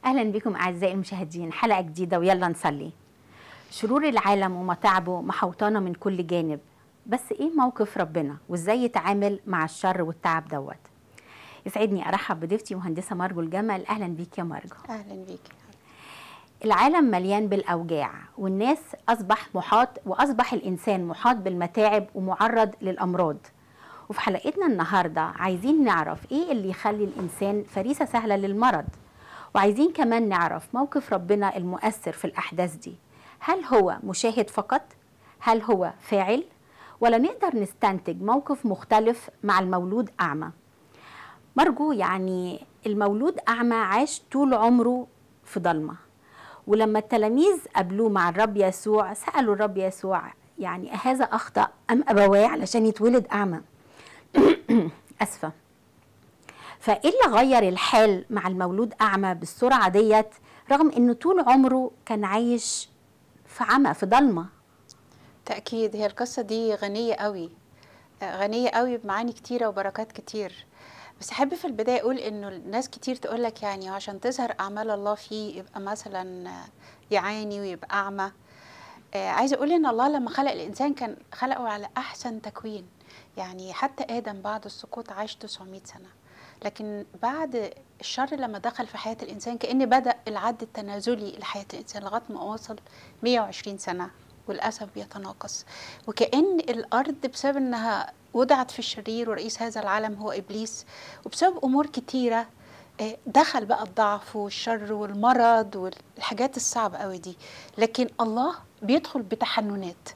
اهلا بكم اعزائي المشاهدين حلقه جديده ويلا نصلي شرور العالم ومتاعبه محوطانا من كل جانب بس ايه موقف ربنا وازاي يتعامل مع الشر والتعب دوت يسعدني ارحب بضيفتي مهندسه مارجو الجمل اهلا بيك يا مارجو اهلا بيك العالم مليان بالاوجاع والناس اصبح محاط واصبح الانسان محاط بالمتاعب ومعرض للامراض وفي حلقتنا النهارده عايزين نعرف ايه اللي يخلي الانسان فريسه سهله للمرض وعايزين كمان نعرف موقف ربنا المؤثر في الاحداث دي هل هو مشاهد فقط هل هو فاعل ولا نقدر نستنتج موقف مختلف مع المولود اعمى مرجو يعني المولود اعمى عاش طول عمره في ضلمه ولما التلاميذ قابلوه مع الرب يسوع سالوا الرب يسوع يعني هذا اخطا ام ابواه علشان يتولد اعمى اسفه فايه اللي غير الحال مع المولود اعمى بالسرعه ديت رغم انه طول عمره كان عايش في عمى في ضلمه تاكيد هي القصه دي غنيه قوي غنيه قوي بمعاني كتيره وبركات كتير بس احب في البدايه اقول انه الناس كتير تقول لك يعني عشان تظهر اعمال الله فيه يبقى مثلا يعاني ويبقى اعمى آه عايزه اقول ان الله لما خلق الانسان كان خلقه على احسن تكوين يعني حتى ادم بعد السقوط عاش 900 سنه لكن بعد الشر لما دخل في حياه الانسان كان بدا العد التنازلي لحياه الانسان لغايه ما وصل 120 سنه وللاسف بيتناقص وكان الارض بسبب انها وضعت في الشرير ورئيس هذا العالم هو ابليس وبسبب امور كتيره دخل بقى الضعف والشر والمرض والحاجات الصعبه قوي دي لكن الله بيدخل بتحننات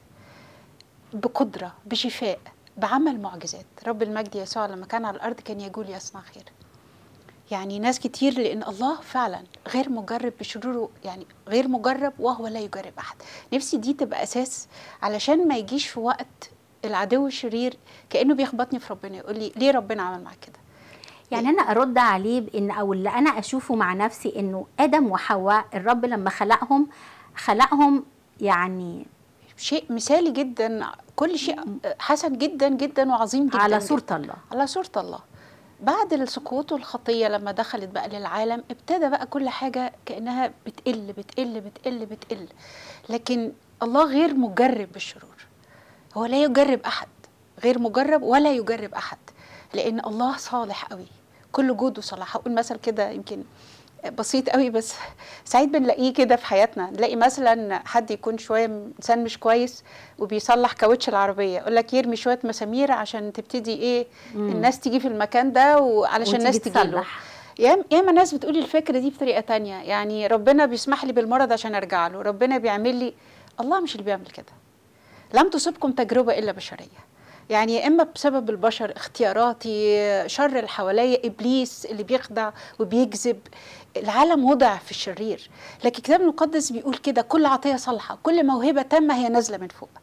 بقدره بشفاء بعمل معجزات رب المجد يسوع لما كان على الارض كان يقول يصنع خير يعني ناس كتير لان الله فعلا غير مجرب بشروره يعني غير مجرب وهو لا يجرب احد نفسي دي تبقى اساس علشان ما يجيش في وقت العدو الشرير كانه بيخبطني في ربنا يقول لي ليه ربنا عمل معاك كده يعني انا ارد عليه بان او اللي انا اشوفه مع نفسي انه ادم وحواء الرب لما خلقهم خلقهم يعني شيء مثالي جدا كل شيء حسن جدا جدا وعظيم جدا على صورة جداً. الله على صورة الله بعد السقوط والخطية لما دخلت بقى للعالم ابتدى بقى كل حاجة كأنها بتقل بتقل بتقل بتقل لكن الله غير مجرب بالشرور هو لا يجرب أحد غير مجرب ولا يجرب أحد لأن الله صالح قوي كل جوده صلاح هقول مثل كده يمكن بسيط قوي بس ساعات بنلاقيه كده في حياتنا نلاقي مثلا حد يكون شويه انسان مش كويس وبيصلح كاوتش العربيه يقول لك يرمي شويه مسامير عشان تبتدي ايه مم. الناس تيجي في المكان ده وعلشان الناس وتيجي تجي له تصلح. ياما ياما ناس بتقول الفكره دي بطريقه تانية يعني ربنا بيسمح لي بالمرض عشان ارجع له ربنا بيعمل لي الله مش اللي بيعمل كده لم تصبكم تجربه الا بشريه يعني يا اما بسبب البشر اختياراتي شر اللي حواليا ابليس اللي بيخدع وبيكذب العالم وضع في الشرير لكن الكتاب المقدس بيقول كده كل عطيه صالحه كل موهبه تامه هي نازله من فوق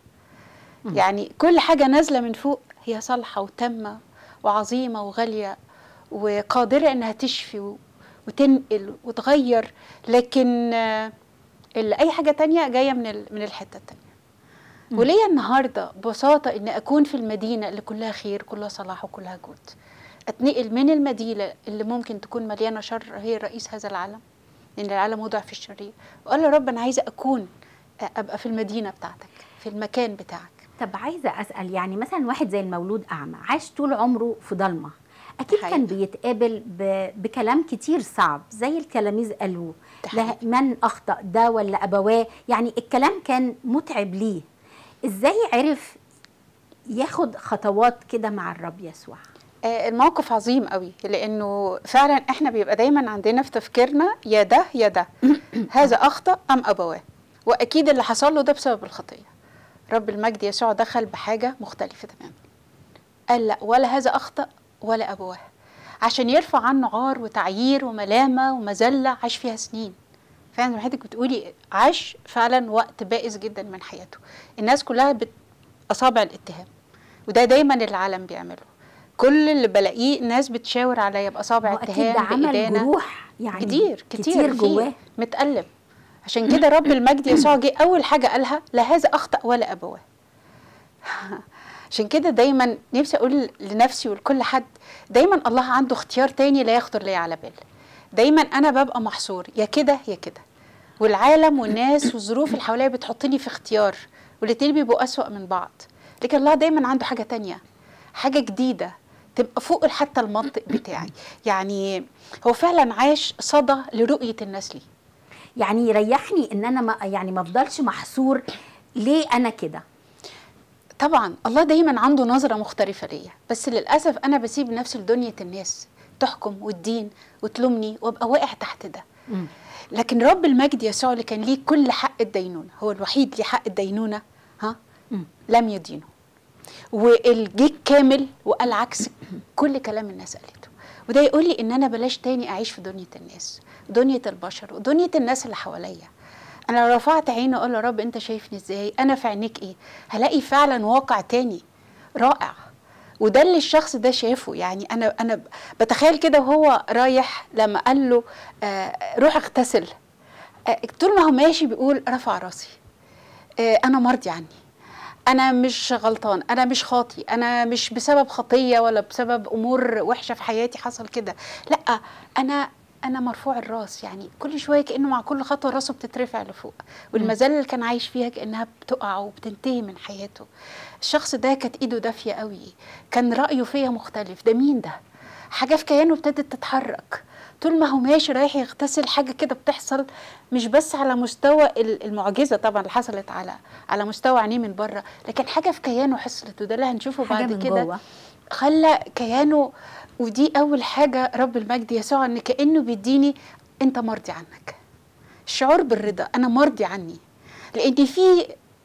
يعني كل حاجه نازله من فوق هي صالحه وتامه وعظيمه وغاليه وقادره انها تشفي و- وتنقل وتغير لكن آه، ال- اي حاجه تانية جايه من ال- من الحته التانية وليا النهارده ببساطه ان اكون في المدينه اللي كلها خير كلها صلاح وكلها جود اتنقل من المدينه اللي ممكن تكون مليانه شر هي رئيس هذا العالم لان العالم وضع في الشرير واقول يا رب انا عايزه اكون ابقى في المدينه بتاعتك في المكان بتاعك طب عايزه اسال يعني مثلا واحد زي المولود اعمى عاش طول عمره في ضلمه اكيد حقيقي. كان بيتقابل ب... بكلام كتير صعب زي التلاميذ قالوه ده لا حقيقي. من اخطا ده ولا ابواه يعني الكلام كان متعب ليه ازاي عرف ياخد خطوات كده مع الرب يسوع آه، الموقف عظيم قوي لانه فعلا احنا بيبقى دايما عندنا في تفكيرنا يا ده يا ده هذا اخطا ام ابواه واكيد اللي حصل له ده بسبب الخطيه رب المجد يسوع دخل بحاجه مختلفه تماما قال لا ولا هذا اخطا ولا ابواه عشان يرفع عنه عار وتعيير وملامه ومذله عاش فيها سنين فعلا زي ما حضرتك بتقولي عاش فعلا وقت بائس جدا من حياته الناس كلها بت- اصابع الاتهام وده دايما العالم بيعمله كل اللي بلاقيه ناس بتشاور عليا باصابع هو اكيد اتهام ده عمل بإدانة. جروح يعني كتير كتير, كتير فيه، جواه متألم عشان كده رب المجد يسوع جه اول حاجه قالها لا هذا اخطا ولا ابواه عشان كده دايما نفسي اقول لنفسي ولكل حد دايما الله عنده اختيار تاني لا يخطر لي على بال دايما انا ببقى محصور يا كده يا كده والعالم والناس والظروف اللي حواليا بتحطني في اختيار والاتنين بيبقوا اسوأ من بعض لكن الله دايما عنده حاجه تانية حاجه جديده تبقى فوق حتى المنطق بتاعي يعني هو فعلا عاش صدى لرؤيه الناس ليه يعني يريحني ان انا ما يعني ما افضلش محصور ليه انا كده طبعا الله دايما عنده نظره مختلفه ليا بس للاسف انا بسيب نفسي لدنيا الناس تحكم والدين وتلومني وابقى واقع تحت ده مم. لكن رب المجد يسوع اللي كان ليه كل حق الدينونه هو الوحيد ليه حق الدينونه ها مم. لم يدينه والجيك كامل وقال عكس كل كلام الناس قالته وده يقول لي ان انا بلاش تاني اعيش في دنيا الناس دنيا البشر ودنيا الناس اللي حواليا انا لو رفعت عيني اقول يا رب انت شايفني ازاي انا في عينيك ايه هلاقي فعلا واقع تاني رائع وده اللي الشخص ده شافه يعني انا انا بتخيل كده وهو رايح لما قال له آه روح اغتسل آه طول ما هو ماشي بيقول رفع راسي آه انا مرضي عني انا مش غلطان انا مش خاطي انا مش بسبب خطيه ولا بسبب امور وحشه في حياتي حصل كده لا انا انا مرفوع الراس يعني كل شويه كانه مع كل خطوه راسه بتترفع لفوق والمزال اللي كان عايش فيها كانها بتقع وبتنتهي من حياته الشخص ده كانت ايده دافيه قوي كان رايه فيا مختلف ده مين ده حاجه في كيانه ابتدت تتحرك طول ما هو ماشي رايح يغتسل حاجه كده بتحصل مش بس على مستوى ال- المعجزه طبعا اللي حصلت على على مستوى عينيه من بره لكن حاجه في كيانه حصلت وده اللي هنشوفه حاجة بعد من كده جوه. خلى كيانه ودي اول حاجه رب المجد يسوع ان كانه بيديني انت مرضي عنك الشعور بالرضا انا مرضي عني لان في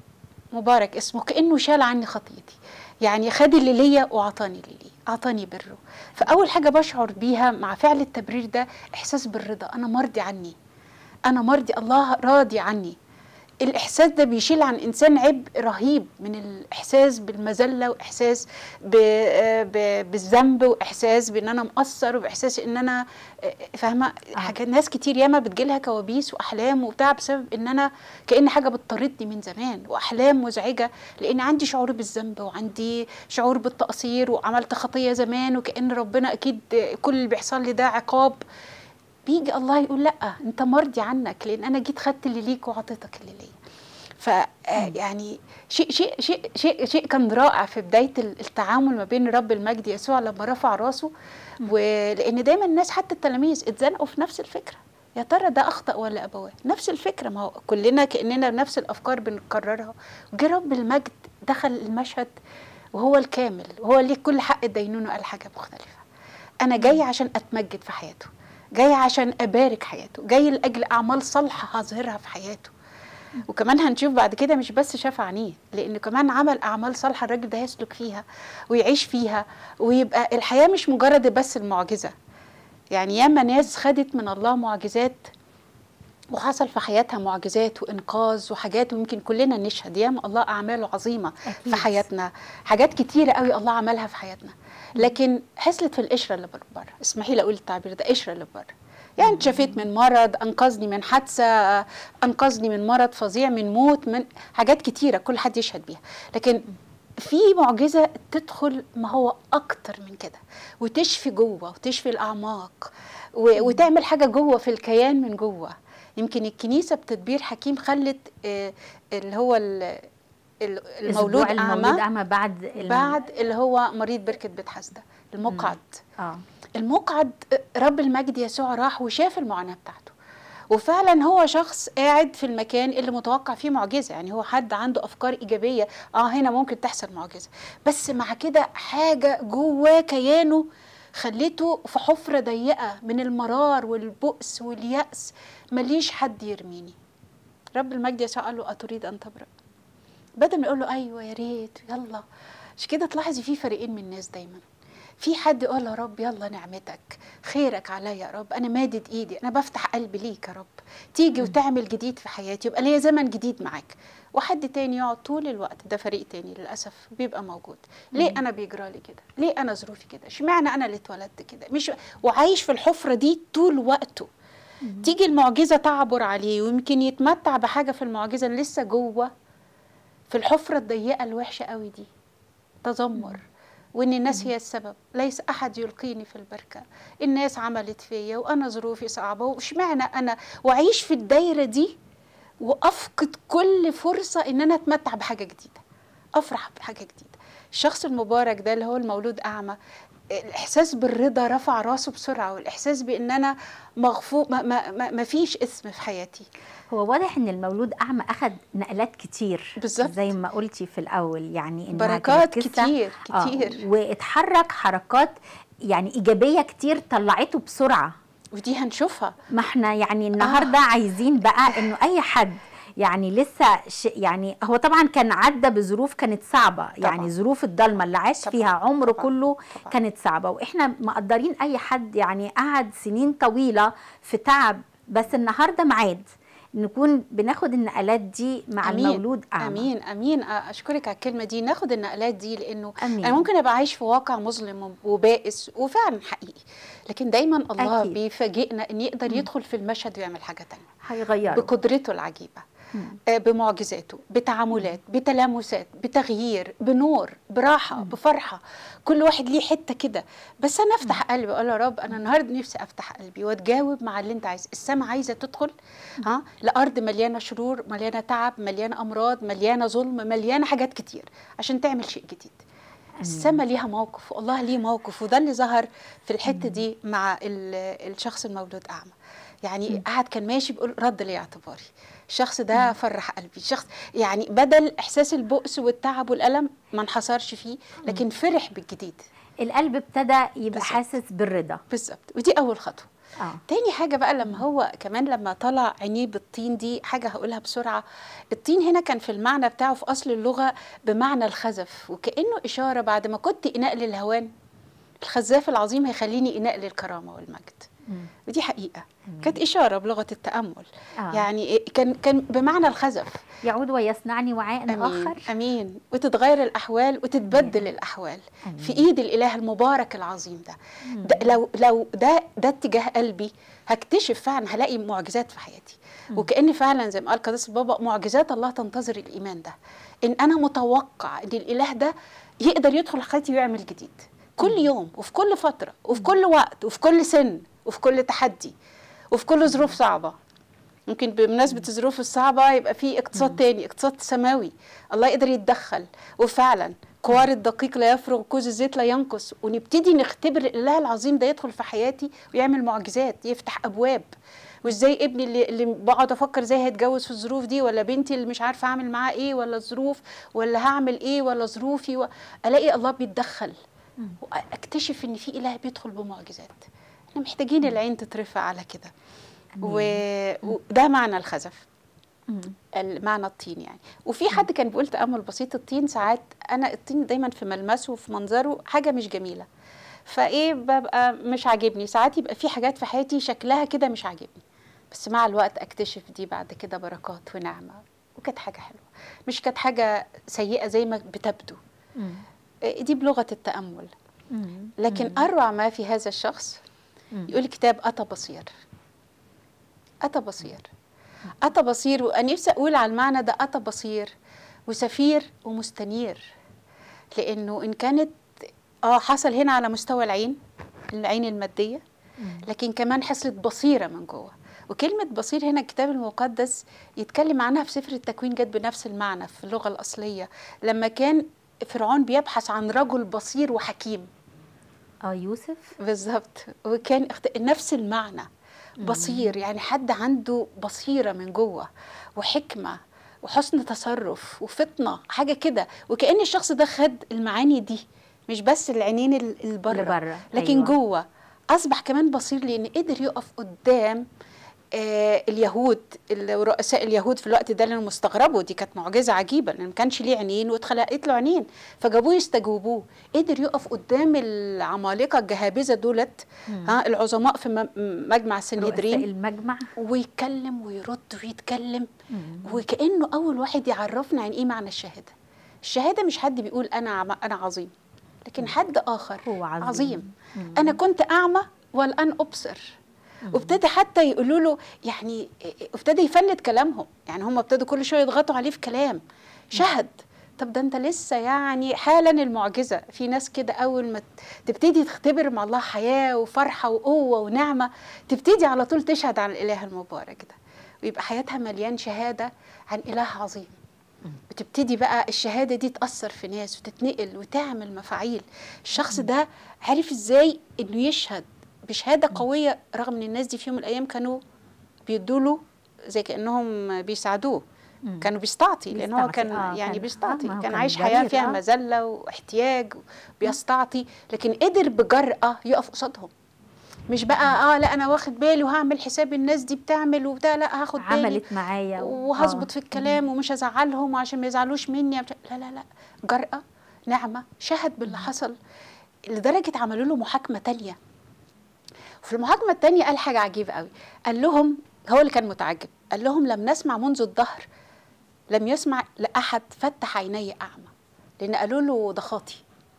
مبارك اسمه كانه شال عني خطيتي يعني خد اللي ليا واعطاني اللي ليه اعطاني بره فاول حاجه بشعر بيها مع فعل التبرير ده احساس بالرضا انا مرضي عني انا مرضي الله راضي عني الاحساس ده بيشيل عن انسان عبء رهيب من الاحساس بالمذله واحساس ب... ب... بالذنب واحساس بان انا مقصر واحساس ان انا فاهمه حاجات ناس كتير ياما بتجيلها كوابيس واحلام وبتاع بسبب ان انا كان حاجه بتطاردني من زمان واحلام مزعجه لان عندي شعور بالذنب وعندي شعور بالتقصير وعملت خطيه زمان وكان ربنا اكيد كل اللي بيحصل لي ده عقاب بيجي الله يقول لا انت مرضي عنك لان انا جيت خدت اللي ليك وعطيتك اللي ليا ف يعني شيء شيء شيء شيء شيء كان رائع في بدايه التعامل ما بين رب المجد يسوع لما رفع راسه ولان دايما الناس حتى التلاميذ اتزنقوا في نفس الفكره يا ترى ده اخطا ولا ابواه نفس الفكره ما هو كلنا كاننا نفس الافكار بنكررها وجه رب المجد دخل المشهد وهو الكامل وهو ليه كل حق الدينونه قال حاجه مختلفه انا جاي عشان اتمجد في حياته جاي عشان ابارك حياته جاي لاجل اعمال صالحه هظهرها في حياته وكمان هنشوف بعد كده مش بس شاف عينيه لانه كمان عمل اعمال صالحه الراجل ده يسلك فيها ويعيش فيها ويبقى الحياه مش مجرد بس المعجزه يعني ياما ناس خدت من الله معجزات وحصل في حياتها معجزات وانقاذ وحاجات ويمكن كلنا نشهد ياما الله اعماله عظيمه أكيد. في حياتنا حاجات كتيره قوي الله عملها في حياتنا لكن حصلت في القشره اللي بره اسمحي لي اقول التعبير ده قشره اللي بره يعني اتشفيت من مرض انقذني من حادثه انقذني من مرض فظيع من موت من حاجات كتيره كل حد يشهد بيها لكن في معجزه تدخل ما هو اكتر من كده وتشفي جوه وتشفي الاعماق و- وتعمل حاجه جوه في الكيان من جوه يمكن الكنيسه بتدبير حكيم خلت آه، اللي هو ال- ال- المولود الأسبوع المولود اعمى اعمى بعد الم- بعد اللي هو مريض بركه بيت حسده المقعد اه المقعد رب المجد يسوع راح وشاف المعاناه بتاعته وفعلا هو شخص قاعد في المكان اللي متوقع فيه معجزه يعني هو حد عنده افكار ايجابيه اه هنا ممكن تحصل معجزه بس مع كده حاجه جواه كيانه خليته في حفره ضيقه من المرار والبؤس والياس ماليش حد يرميني رب المجد يسوع قال له اتريد ان تبرأ بدل ما يقول له ايوه يا ريت يلا مش كده تلاحظي في فريقين من الناس دايما في حد يقول يا رب يلا نعمتك خيرك عليا يا رب انا مادد ايدي انا بفتح قلبي ليك يا رب تيجي وتعمل جديد في حياتي يبقى ليا زمن جديد معاك وحد تاني يقعد طول الوقت ده فريق تاني للاسف بيبقى موجود ليه انا بيجرى لي كده ليه انا ظروفي كده اشمعنى انا اللي اتولدت كده مش وعايش في الحفره دي طول وقته تيجي المعجزه تعبر عليه ويمكن يتمتع بحاجه في المعجزه اللي لسه جوه في الحفره الضيقه الوحشه قوي دي تذمر وان الناس هي السبب ليس احد يلقيني في البركه الناس عملت فيا وانا ظروفي صعبه واشمعنى انا واعيش في الدايره دي وافقد كل فرصه ان انا اتمتع بحاجه جديده افرح بحاجه جديده الشخص المبارك ده اللي هو المولود اعمى الاحساس بالرضا رفع راسه بسرعه والاحساس بان انا مغفور ما, ما, ما, ما فيش اسم في حياتي هو واضح ان المولود اعمى اخذ نقلات كتير بالظبط. زي ما قلتي في الاول يعني إنها بركات كانت قصة- كتير آه، كتير واتحرك حركات يعني ايجابيه كتير طلعته بسرعه ودي هنشوفها ما احنا يعني النهارده آه. عايزين بقى انه اي حد يعني لسه ش يعني هو طبعا كان عدى بظروف كانت صعبه يعني ظروف الضلمه اللي عاش طبعاً، فيها عمره طبعاً، كله طبعاً. كانت صعبه واحنا مقدرين اي حد يعني قعد سنين طويله في تعب بس النهارده ميعاد نكون بناخد النقلات دي مع أمين، المولود اعمى امين امين اشكرك على الكلمه دي ناخد النقلات دي لانه أمين. انا ممكن ابقى عايش في واقع مظلم وبائس وفعلا حقيقي لكن دايما الله أكيد. بيفاجئنا ان يقدر يدخل في المشهد ويعمل حاجه تانية هيغيروا بقدرته العجيبه مم. آه، بمعجزاته بتعاملات بتلامسات بتغيير بنور براحه بفرحه كل واحد ليه حته كده بس انا افتح قلبي اقول يا رب انا النهارده نفسي افتح قلبي واتجاوب مع اللي انت عايز السما عايزه تدخل ها لارض مليانه شرور مليانه تعب مليانه امراض مليانه ظلم مليانه حاجات كتير عشان تعمل شيء جديد السما ليها موقف والله ليه موقف وده اللي ظهر في الحته دي مع ال- الشخص المولود اعمى يعني قعد كان ماشي بيقول رد لي اعتباري الشخص ده فرح قلبي الشخص يعني بدل احساس البؤس والتعب والالم ما انحصرش فيه لكن فرح بالجديد القلب ابتدى يبقى بالظبط. حاسس بالرضا بالظبط ودي اول خطوه اه تاني حاجة بقى لما هو كمان لما طلع عينيه بالطين دي حاجة هقولها بسرعة الطين هنا كان في المعنى بتاعه في أصل اللغة بمعنى الخزف وكأنه إشارة بعد ما كنت إناء للهوان الخزاف العظيم هيخليني إناء للكرامة والمجد مم. ودي حقيقة كانت إشارة بلغة التأمل آه. يعني كان كان بمعنى الخزف يعود ويصنعني وعاء أمين اخر أمين وتتغير الأحوال وتتبدل الأحوال أمين. في إيد الإله المبارك العظيم ده, ده لو لو ده ده اتجاه قلبي هكتشف فعلا هلاقي معجزات في حياتي وكأن فعلا زي ما قال قداس البابا معجزات الله تنتظر الإيمان ده إن أنا متوقع إن الإله ده يقدر يدخل حياتي ويعمل جديد كل يوم وفي كل فترة وفي كل وقت وفي كل سن وفي كل تحدي وفي كل ظروف صعبة ممكن بمناسبة الظروف الصعبة يبقى في اقتصاد تاني اقتصاد سماوي الله يقدر يتدخل وفعلا كوار الدقيق لا يفرغ كوز الزيت لا ينقص ونبتدي نختبر الاله العظيم ده يدخل في حياتي ويعمل معجزات يفتح ابواب وازاي ابني اللي, اللي بقعد افكر ازاي هيتجوز في الظروف دي ولا بنتي اللي مش عارفه اعمل معاه ايه ولا الظروف ولا هعمل ايه ولا ظروفي و... الاقي الله بيتدخل واكتشف ان في اله بيدخل بمعجزات احنا محتاجين العين تترفع على كده و... وده معنى الخزف مم. المعنى الطين يعني وفي حد كان بيقول تامل بسيط الطين ساعات انا الطين دايما في ملمسه وفي منظره حاجه مش جميله فايه ببقى مش عاجبني ساعات يبقى في حاجات في حياتي شكلها كده مش عاجبني بس مع الوقت اكتشف دي بعد كده بركات ونعمه وكانت حاجه حلوه مش كانت حاجه سيئه زي ما بتبدو مم. إيه دي بلغه التامل مم. لكن اروع ما في هذا الشخص مم. يقول الكتاب أتى بصير أتى بصير أتى بصير وأنا نفسي أقول على المعنى ده أتى بصير وسفير ومستنير لأنه إن كانت آه حصل هنا على مستوى العين العين المادية لكن كمان حصلت بصيرة من جوه وكلمة بصير هنا الكتاب المقدس يتكلم عنها في سفر التكوين جت بنفس المعنى في اللغة الأصلية لما كان فرعون بيبحث عن رجل بصير وحكيم اه يوسف بالظبط وكان اخت... نفس المعنى بصير يعني حد عنده بصيرة من جوه وحكمة وحسن تصرف وفطنة حاجة كده وكأن الشخص ده خد المعاني دي مش بس العينين ال- اللي البره بره لكن أيوة. جوه أصبح كمان بصير لأن قدر يقف قدام آه اليهود ال- رؤساء اليهود في الوقت ده لانه مستغربوا دي كانت معجزه عجيبه لان ما كانش ليه عينين واتخلقت له عينين فجابوه يستجوبوه قدر يقف قدام العمالقه الجهابذه دولت ها العظماء في م- مجمع رؤساء سنهدرين المجمع ويتكلم ويرد ويتكلم مم. وكانه اول واحد يعرفنا عن ايه معنى الشهاده الشهاده مش حد بيقول انا عم- انا عظيم لكن حد اخر هو عظيم. عظيم. مم. انا كنت اعمى والان ابصر وابتدى حتى يقولوا له يعني ابتدى يفند كلامهم يعني هم ابتدوا كل شويه يضغطوا عليه في كلام شهد طب ده انت لسه يعني حالا المعجزه في ناس كده اول ما تبتدي تختبر مع الله حياه وفرحه وقوه ونعمه تبتدي على طول تشهد عن الاله المبارك ده ويبقى حياتها مليان شهاده عن اله عظيم بتبتدي بقى الشهاده دي تاثر في ناس وتتنقل وتعمل مفاعيل الشخص ده عرف ازاي انه يشهد بشهاده قويه رغم ان الناس دي في يوم من الايام كانوا بيدوا له زي كانهم بيساعدوه مم. كانوا بيستعطي لان هو بيستعطي، كان آه، يعني كان- بيستعطي آه، ما هو كان كان عايش حياه جرير، فيها آه. مذله واحتياج بيستعطي لكن قدر بجرأه يقف قصادهم مش بقى اه لا انا واخد بالي وهعمل حساب الناس دي بتعمل وبتاع لا هاخد بالي عملت معايا و- وهظبط آه. في الكلام ومش هزعلهم عشان ما يزعلوش مني بتاع- لا لا لا جرأة نعمة شهد باللي حصل لدرجة عملوا له محاكمة تانية في المحاكمة التانية قال حاجة عجيبة قوي قال لهم هو اللي كان متعجب قال لهم لم نسمع منذ الظهر لم يسمع لأحد فتح عيني أعمى لأن قالوا له ده خاطي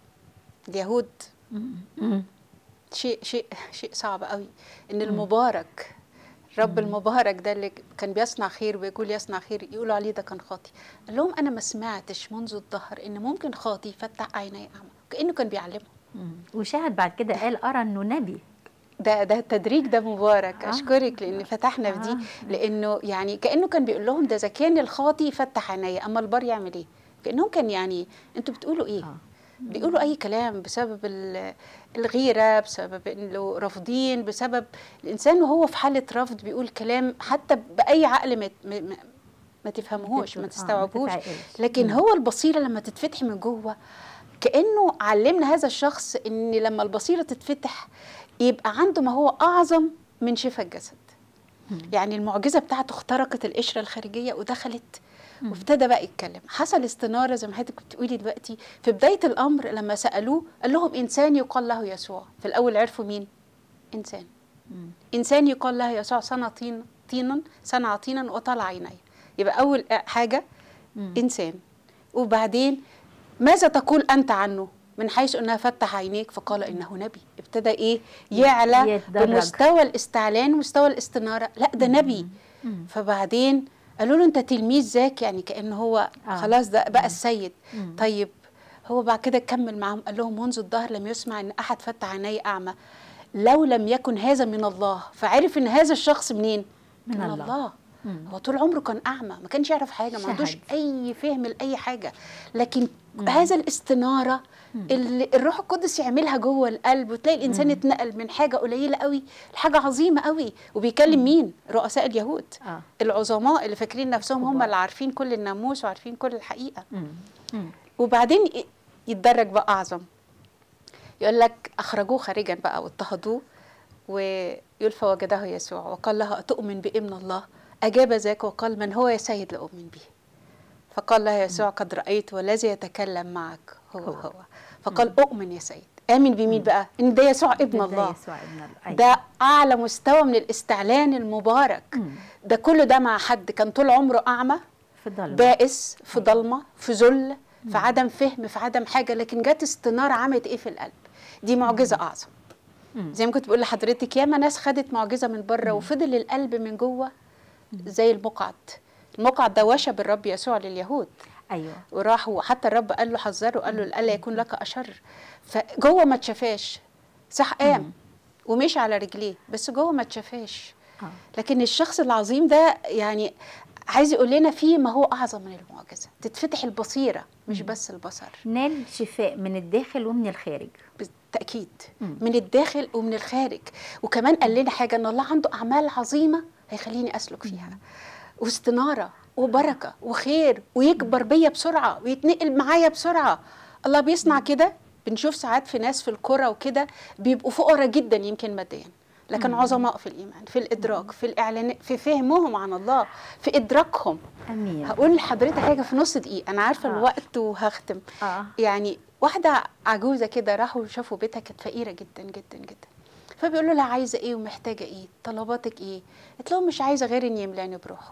اليهود مم. مم. شيء شيء شيء صعب قوي ان المبارك رب المبارك ده اللي كان بيصنع خير ويقول يصنع خير يقولوا عليه ده كان خاطي قال لهم انا ما سمعتش منذ الظهر ان ممكن خاطي يفتح عيني اعمى كانه كان بيعلمهم مم. وشاهد بعد كده قال ارى انه نبي ده ده التدريج ده مبارك آه. اشكرك لان فتحنا في دي آه. لانه يعني كانه كان بيقول لهم ده اذا كان الخاطي فتح عيني اما البار يعمل ايه كانهم كان يعني انتوا بتقولوا ايه آه. بيقولوا اي كلام بسبب ال- الغيره بسبب انه رافضين بسبب الانسان وهو في حاله رفض بيقول كلام حتى باي عقل ما ما- ما, ما تفهمهوش آه، ما ما تستوعبوش تتعقلش. لكن مم. هو البصيره لما تتفتح من جوه كانه علمنا هذا الشخص ان لما البصيره تتفتح يبقى عنده ما هو اعظم من شفاء الجسد مم. يعني المعجزه بتاعته اخترقت القشره الخارجيه ودخلت مم. وابتدى بقى يتكلم حصل استناره زي ما حضرتك بتقولي دلوقتي في بدايه الامر لما سالوه قال لهم انسان يقال له يسوع في الاول عرفوا مين انسان مم. انسان يقال له يسوع صنع طين طينا صنع طينا وطلع عينيه يبقى اول حاجه مم. انسان وبعدين ماذا تقول انت عنه من حيث انها فتح عينيك فقال انه نبي ابتدى ايه يعلى يتدرج. بمستوى الاستعلان ومستوى الاستناره لا ده نبي مم. فبعدين قالوا له انت تلميذ ذاك يعني كان هو آه. خلاص ده بقى السيد مم. طيب هو بعد كده كمل معاهم قال لهم منذ الظهر لم يسمع ان احد فتح عيني اعمى لو لم يكن هذا من الله فعرف ان هذا الشخص منين من الله. الله. مم. هو طول عمره كان اعمى ما كانش يعرف حاجه ما عندوش شهد. اي فهم لاي حاجه لكن هذا الاستناره اللي الروح القدس يعملها جوه القلب وتلاقي الانسان اتنقل من حاجه قليله قوي لحاجه عظيمه قوي وبيكلم مين رؤساء اليهود اه العظماء اللي فاكرين نفسهم هم كبار. اللي عارفين كل الناموس وعارفين كل الحقيقه مم. مم. وبعدين ي- يتدرج بقى اعظم يقول لك اخرجوه خارجا بقى واضطهدوه ويقول فوجده يسوع وقال له أتؤمن بابن الله أجاب ذاك وقال من هو يا سيد لأؤمن به فقال له يسوع قد رأيت والذي يتكلم معك هو هو. هو فقال أؤمن يا سيد آمن بمين بقى إن ده يسوع ابن ده الله يسوع ابن الله أيوة. ده أعلى مستوى من الاستعلان المبارك مم. ده كله ده مع حد كان طول عمره أعمى في ضلمة بائس في ضلمه في ذل في عدم فهم في عدم حاجه لكن جت استناره عملت ايه في القلب دي معجزه اعظم مم. زي ما كنت بقول لحضرتك ياما ناس خدت معجزه من بره وفضل القلب من جوه زي المقعد المقعد ده وشب الرب يسوع لليهود ايوه وراح وحتى الرب قال له حذره قال له الا يكون لك اشر فجوه ما اتشافاش صح قام ومشي على رجليه بس جوه ما اتشافاش اه لكن الشخص العظيم ده يعني عايز يقول لنا فيه ما هو اعظم من المعجزه تتفتح البصيره مش بس البصر نال شفاء من الداخل ومن الخارج بالتاكيد مم. من الداخل ومن الخارج وكمان قال لنا حاجه ان الله عنده اعمال عظيمه هيخليني اسلك فيها واستناره وبركه وخير ويكبر بيا بسرعه ويتنقل معايا بسرعه الله بيصنع كده بنشوف ساعات في ناس في الكرة وكده بيبقوا فقراء جدا يمكن ماديا لكن عظماء في الايمان في الادراك في الاعلان في فهمهم عن الله في ادراكهم امين هقول لحضرتك حاجه في نص دقيقه انا عارفه آه. الوقت وهختم اه يعني واحده عجوزه كده راحوا شافوا بيتها كانت فقيره جدا جدا جدا فبيقولوا لها عايزه ايه ومحتاجه ايه طلباتك ايه قالت لهم مش عايزه غير ان يملاني بروحه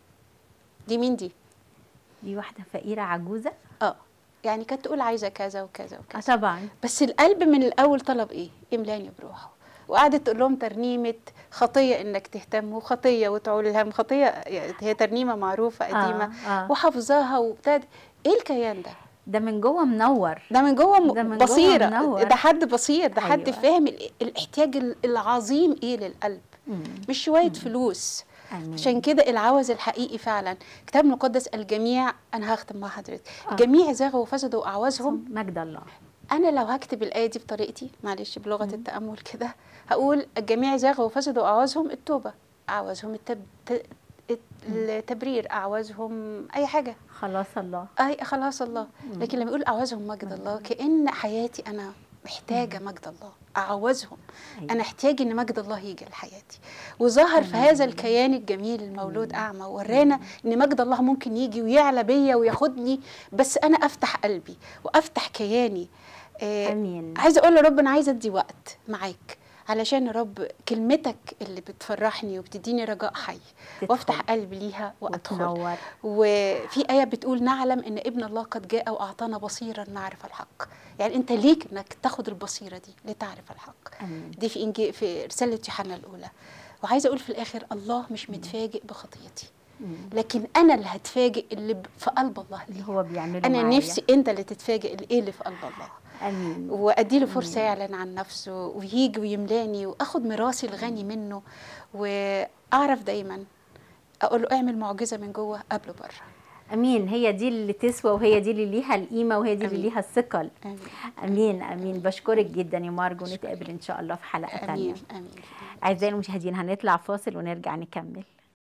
دي مين دي دي واحده فقيره عجوزه اه يعني كانت تقول عايزه كذا وكذا اه وكذا طبعا بس القلب من الاول طلب ايه يملاني بروحه وقعدت تقول لهم ترنيمه خطيه انك تهتم وخطيه وتعول الهم خطيه يعني هي ترنيمه معروفه قديمه آه. وحافظاها وابتدت ايه الكيان ده ده من جوه منور ده من جوه م- ده من جوه بصيره منور. ده حد بصير ده حد أيوة. فاهم ال- الاحتياج ال- العظيم ايه للقلب مم. مش شويه فلوس آمين. عشان كده العوز الحقيقي فعلا الكتاب المقدس الجميع انا هختم مع حضرتك آه. جميع زاغوا وفسدوا اعوازهم مجد الله انا لو هكتب الايه دي بطريقتي معلش بلغه التامل كده هقول الجميع زاغوا وفسدوا اعوازهم التوبه اعوازهم التب... ت- التبرير اعوازهم اي حاجه خلاص الله اي خلاص الله لكن لما يقول اعوزهم مجد الله كان حياتي انا محتاجه مجد الله اعوزهم أيوة. انا احتاج ان مجد الله يجي لحياتي وظهر في هذا الكيان الجميل المولود اعمى ورانا ان مجد الله ممكن يجي ويعلى بيا وياخدني بس انا افتح قلبي وافتح كياني آه امين عايزه اقول لرب انا عايزه ادي وقت معاك علشان يا رب كلمتك اللي بتفرحني وبتديني رجاء حي تدخل. وافتح قلبي ليها وادخل وتنور وفي آية بتقول نعلم إن ابن الله قد جاء وأعطانا بصيرا نعرف الحق يعني أنت ليك إنك تاخد البصيرة دي لتعرف الحق امين دي في إنجيل في رسالة يوحنا الأولى وعايزة أقول في الآخر الله مش متفاجئ بخطيتي مم. لكن أنا اللي هتفاجئ اللي ب- في قلب الله اللي ليه هو بيعمله أنا معايا. نفسي أنت اللي تتفاجئ إيه اللي في قلب الله امين وأديله فرصة يعلن عن نفسه ويجي ويملاني وأخد ميراثي الغني منه وأعرف دايما أقول له اعمل معجزة من جوه قبله بره امين هي دي اللي تسوى وهي دي اللي ليها القيمه وهي دي اللي أمين. ليها الثقل آمين امين امين بشكرك جدا يا مارجو نتقابل ان شاء الله في حلقه ثانيه امين امين اعزائي المشاهدين هنطلع فاصل ونرجع نكمل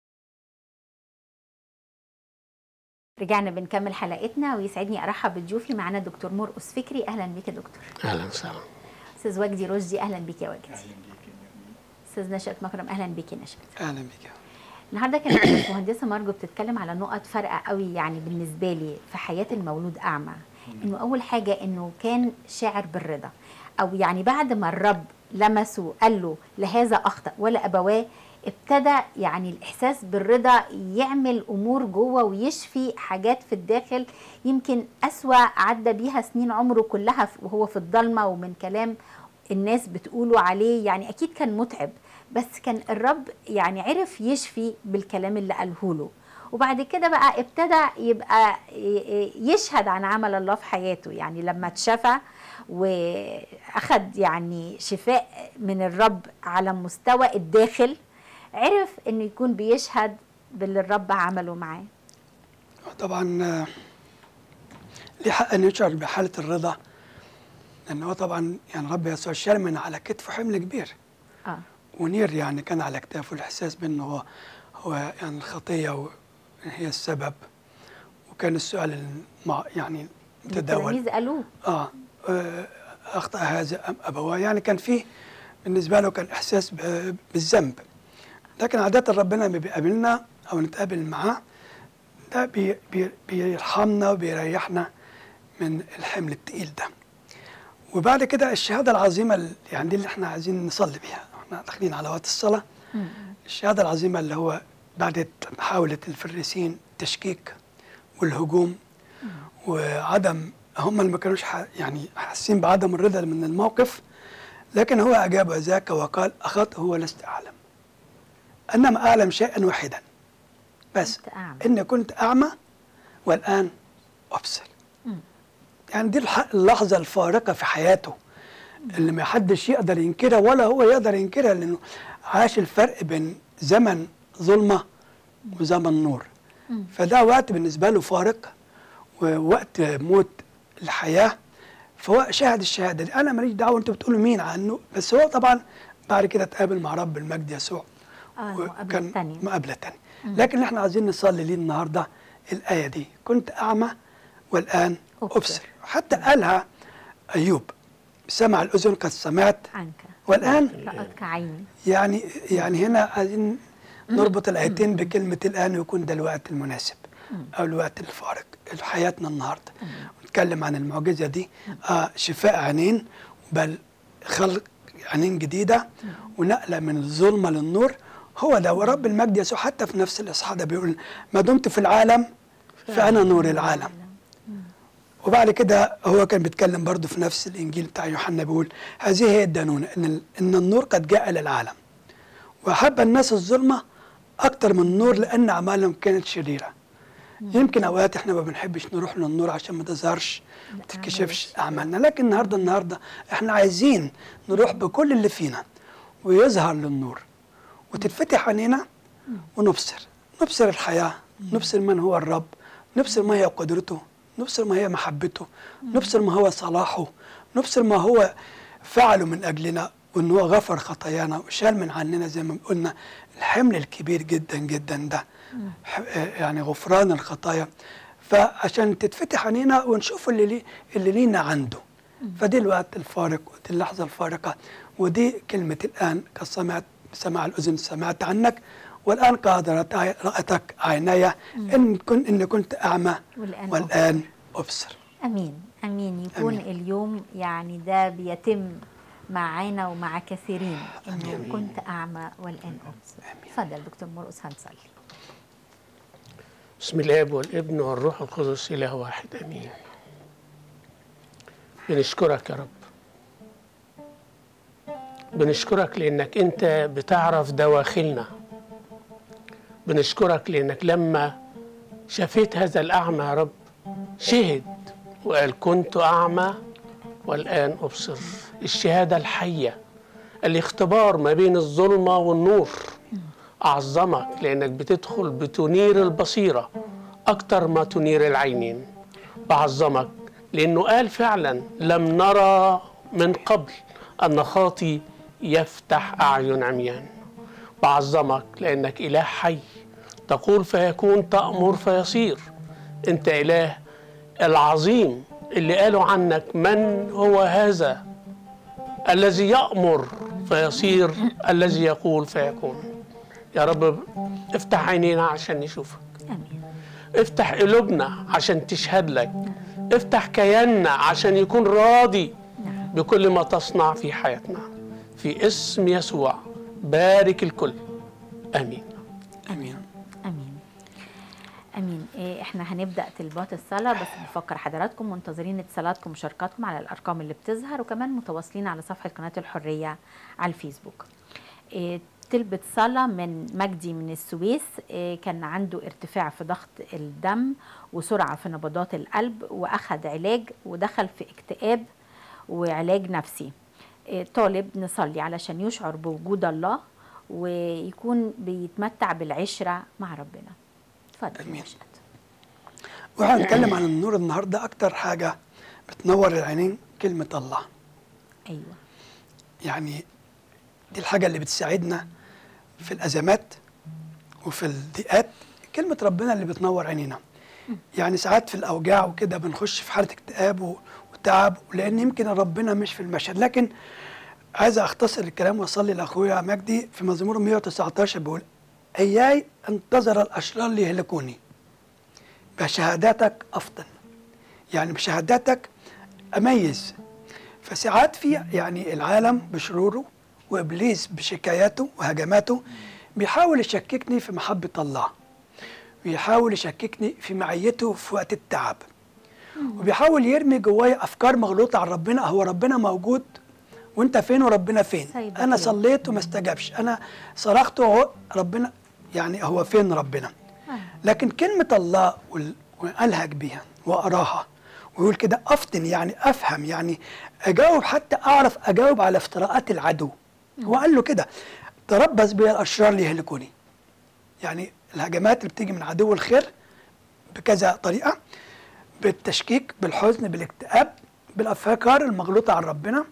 رجعنا بنكمل حلقتنا ويسعدني ارحب بضيوفي معانا دكتور مرقس فكري اهلا بيك يا دكتور اهلا وسهلا استاذ وجدي رشدي اهلا بيك يا وجدي استاذ نشأت مكرم اهلا بيك يا نشأت اهلا بك النهارده كانت المهندسه مارجو بتتكلم على نقط فارقه قوي يعني بالنسبه لي في حياه المولود اعمى انه اول حاجه انه كان شاعر بالرضا او يعني بعد ما الرب لمسه قال له لهذا اخطا ولا ابواه ابتدى يعني الاحساس بالرضا يعمل امور جوه ويشفي حاجات في الداخل يمكن اسوا عدى بيها سنين عمره كلها في- وهو في الضلمه ومن كلام الناس بتقولوا عليه يعني اكيد كان متعب بس كان الرب يعني عرف يشفي بالكلام اللي قاله له وبعد كده بقى ابتدى يبقى ي- يشهد عن عمل الله في حياته يعني لما اتشفى واخد يعني شفاء من الرب على مستوى الداخل عرف انه يكون بيشهد باللي الرب عمله معاه طبعا آه، ليه حق ان يشعر بحاله الرضا لان هو طبعا يعني رب يسوع شال من على كتفه حمل كبير اه ونير يعني كان على كتافه الاحساس بانه هو هو يعني الخطيه هي السبب وكان السؤال المع يعني متداول التلاميذ قالوه اه آه، اخطا هذا ام ابواه يعني كان فيه بالنسبه له كان احساس ب- بالذنب لكن عاده ربنا لما بيقابلنا او نتقابل معاه ده بي بي بيرحمنا وبيريحنا من الحمل التقيل ده وبعد كده الشهاده العظيمه اللي يعني دي اللي احنا عايزين نصلي بيها احنا داخلين على وقت الصلاه الشهاده العظيمه اللي هو بعد محاوله الفريسين التشكيك والهجوم وعدم هم اللي ما كانوش ح- يعني حاسين بعدم الرضا من الموقف لكن هو اجاب ذاك وقال اخطأ هو لست اعلم انما اعلم شيئا واحدا بس كنت أعمى. اني كنت اعمى والان ابصر يعني دي الح- اللحظه الفارقه في حياته اللي ما حدش يقدر ينكرها ولا هو يقدر ينكرها لانه عاش الفرق بين زمن ظلمه وزمن نور فده وقت بالنسبه له فارق ووقت موت الحياه فهو شاهد الشهاده دي انا ماليش دعوه انتوا بتقولوا مين عنه بس هو طبعا بعد كده اتقابل مع رب المجد يسوع اه المقابله وكان الثانيه مقابله تانية لكن احنا عايزين نصلي ليه النهارده الايه دي كنت اعمى والان أبصر. ابصر حتى قالها ايوب سمع الاذن قد سمعت عنك والآن؟ رأتك عيني يعني يعني هنا عايزين نربط الايتين بكلمه الان ويكون ده الوقت المناسب او الوقت الفارق في حياتنا النهارده نتكلم عن المعجزه دي آه شفاء عينين بل خلق عينين جديده ونقله من الظلمه للنور هو ده ورب المجد يسوع حتى في نفس الاصحاح ده بيقول ما دمت في العالم فانا نور العالم وبعد كده هو كان بيتكلم برضه في نفس الانجيل بتاع يوحنا بيقول هذه هي الدانونه ان ال- ان النور قد جاء للعالم واحب الناس الظلمه اكثر من النور لان اعمالهم كانت شريره يمكن اوقات احنا ما بنحبش نروح للنور عشان ما تظهرش ما تتكشفش اعمالنا لكن النهارده النهارده احنا عايزين نروح بكل اللي فينا ويظهر للنور وتتفتح عينينا ونبصر نبصر الحياه نبصر من هو الرب نبصر ما هي قدرته نبصر ما هي محبته نبصر ما هو صلاحه نبصر ما هو فعله من اجلنا وان هو غفر خطايانا وشال من عننا زي ما قلنا الحمل الكبير جدا جدا ده ح- يعني غفران الخطايا فعشان تتفتح عينينا ونشوف اللي لي اللي لينا عنده فدي الوقت الفارق ودي اللحظه الفارقه ودي كلمه الان قد سمعت سمع الاذن سمعت عنك والان قد رأت- راتك عيني ان كنت ان كنت اعمى والآن والان ابصر امين امين يكون أمين. اليوم يعني ده بيتم معانا ومع كثيرين انه كنت اعمى والان ابصر اتفضل دكتور مرقص هنصلي بسم الاب والابن والروح القدس اله واحد امين بنشكرك يا رب بنشكرك لانك انت بتعرف دواخلنا بنشكرك لانك لما شفيت هذا الاعمى يا رب شهد وقال كنت اعمى والان ابصر الشهاده الحيه الاختبار ما بين الظلمه والنور أعظمك لأنك بتدخل بتنير البصيرة أكتر ما تنير العينين بعظمك لأنه قال فعلا لم نرى من قبل أن خاطي يفتح أعين عميان بعظمك لأنك إله حي تقول فيكون تأمر فيصير أنت إله العظيم اللي قالوا عنك من هو هذا الذي يأمر فيصير الذي يقول فيكون يا رب افتح عينينا عشان نشوفك امين افتح قلوبنا عشان تشهد لك افتح كياننا عشان يكون راضي بكل ما تصنع في حياتنا في اسم يسوع بارك الكل امين امين امين امين إيه احنا هنبدا تلبات الصلاه بس بنفكر حضراتكم منتظرين اتصالاتكم ومشاركاتكم على الارقام اللي بتظهر وكمان متواصلين على صفحه قناه الحريه على الفيسبوك إيه تلبة صلاة من مجدي من السويس إيه كان عنده ارتفاع في ضغط الدم وسرعة في نبضات القلب وأخذ علاج ودخل في اكتئاب وعلاج نفسي إيه طالب نصلي علشان يشعر بوجود الله ويكون بيتمتع بالعشرة مع ربنا اتفضل يا آمين. مشهد واحنا هنتكلم عن النور النهارده اكتر حاجه بتنور العينين كلمه الله ايوه يعني دي الحاجه اللي بتساعدنا في الازمات وفي الضيقات كلمه ربنا اللي بتنور عينينا يعني ساعات في الاوجاع وكده بنخش في حاله اكتئاب و- وتعب لان يمكن ربنا مش في المشهد لكن عايز اختصر الكلام واصلي لاخويا مجدي في مزمور 119 بيقول اياي انتظر الاشرار ليهلكوني بشهاداتك افطن يعني بشهاداتك اميز فساعات في يعني العالم بشروره وابليس بشكاياته وهجماته بيحاول يشككني في محبه الله بيحاول يشككني في معيته في وقت التعب وبيحاول يرمي جوايا افكار مغلوطه عن ربنا هو ربنا موجود وانت فين وربنا فين سايبك انا ليه؟ صليت وما استجابش انا صرخت وهو ربنا يعني هو فين ربنا لكن كلمة الله وال- وألهج بيها وأراها ويقول كده أفطن يعني أفهم يعني أجاوب حتى أعرف أجاوب على افتراءات العدو هو قال له كده تربص بي الأشرار ليهلكوني يعني الهجمات اللي بتيجي من عدو الخير بكذا طريقة بالتشكيك بالحزن بالاكتئاب بالأفكار المغلوطة عن ربنا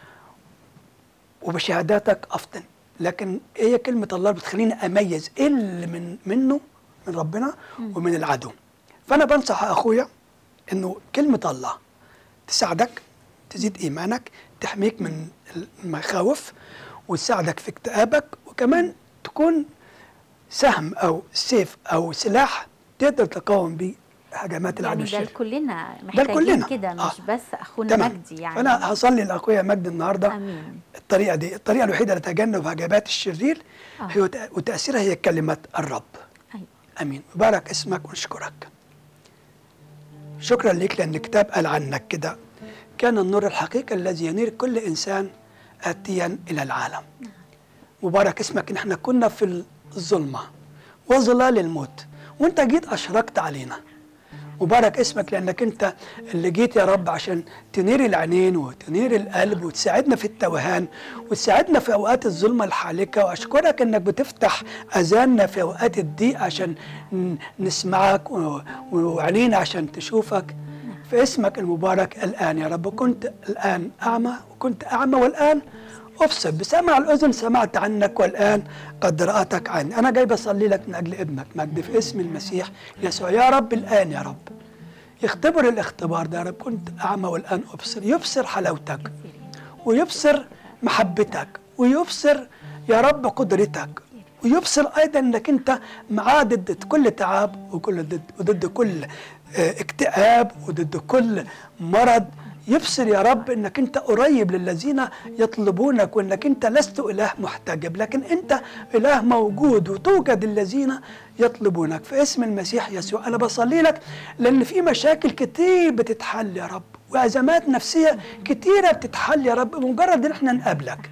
وبشهاداتك افطن لكن هي كلمه الله بتخليني اميز ايه اللي من منه من ربنا ومن العدو فانا بنصح اخويا انه كلمه الله تساعدك تزيد ايمانك تحميك من المخاوف وتساعدك في اكتئابك وكمان تكون سهم او سيف او سلاح تقدر تقاوم بيه هجمات العدو يعني ده الشرير لكلنا ده محتاجين لكلنا كده مش آه. بس اخونا تمام مجدي يعني فانا هصلي لاخويا مجدي النهارده امين الطريقه دي الطريقه الوحيده لتجنب هجمات الشرير آه. هي وت- وتاثيرها هي كلمه الرب ايوه امين مبارك اسمك ونشكرك شكرا لك لان الكتاب قال عنك كده كان النور الحقيقي الذي ينير كل انسان اتيا الى العالم مبارك اسمك ان احنا كنا في الظلمه وظلال الموت وانت جيت اشرقت علينا مبارك اسمك لانك انت اللي جيت يا رب عشان تنير العينين وتنير القلب وتساعدنا في التوهان وتساعدنا في اوقات الظلمه الحالكه واشكرك انك بتفتح اذاننا في اوقات الضيق عشان ن- نسمعك و- وعينينا عشان تشوفك في اسمك المبارك الان يا رب كنت الان اعمى وكنت اعمى والان افصل بسمع الاذن سمعت عنك والان قد راتك عني انا جاي بصلي لك من اجل ابنك مجد في اسم المسيح يسوع يا رب الان يا رب يختبر الاختبار ده يا رب كنت اعمى والان ابصر يبصر حلاوتك ويبصر محبتك ويبصر يا رب قدرتك ويبصر ايضا انك انت معاه ضد كل تعب وكل ضد وضد كل آه، اكتئاب وضد كل مرض يبصر يا رب انك انت قريب للذين يطلبونك وانك انت لست اله محتجب لكن انت اله موجود وتوجد الذين يطلبونك في اسم المسيح يسوع انا بصلي لك لان في مشاكل كتير بتتحل يا رب وازمات نفسيه كتيره بتتحل يا رب بمجرد ان احنا نقابلك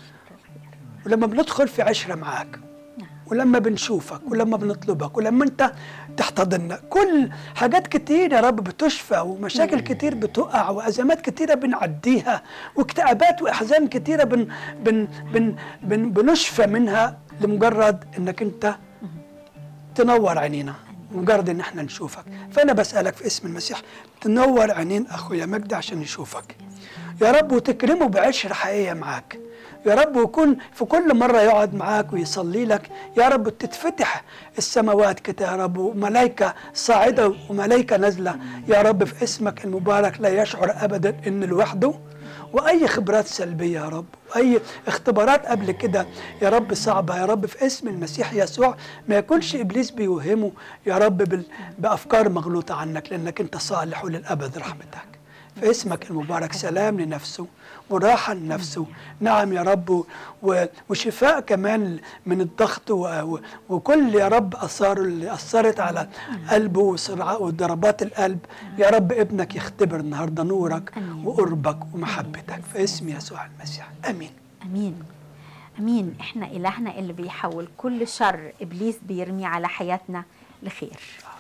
ولما بندخل في عشره معاك ولما بنشوفك ولما بنطلبك ولما انت تحتضننا كل حاجات كتير يا رب بتشفى ومشاكل كتير بتقع وازمات كتيره بنعديها واكتئابات واحزان كتيره بن بن بن بن بنشفى منها لمجرد انك انت تنور عينينا مجرد ان احنا نشوفك فانا بسالك في اسم المسيح تنور عينين اخويا مجدي عشان يشوفك يا رب وتكرمه بعشره حقيقيه معاك يا رب ويكون في كل مرة يقعد معاك ويصلي لك يا رب تتفتح السماوات كده يا رب وملائكة صاعدة وملائكة نازلة يا رب في اسمك المبارك لا يشعر أبدا إن لوحده واي خبرات سلبيه يا رب واي اختبارات قبل كده يا رب صعبه يا رب في اسم المسيح يسوع ما يكونش ابليس بيوهمه يا رب بال- بافكار مغلوطه عنك لانك انت صالح وللابد رحمتك في اسمك المبارك سلام لنفسه وراحة لنفسه نعم يا رب و- وشفاء كمان من الضغط و- و- وكل يا رب أثار اللي أثرت على قلبه وسرعة وضربات القلب يا رب ابنك يختبر النهاردة نورك آمين. وقربك ومحبتك في اسم يسوع المسيح أمين امين امين احنا الهنا اللي بيحول كل شر ابليس بيرميه على حياتنا لخير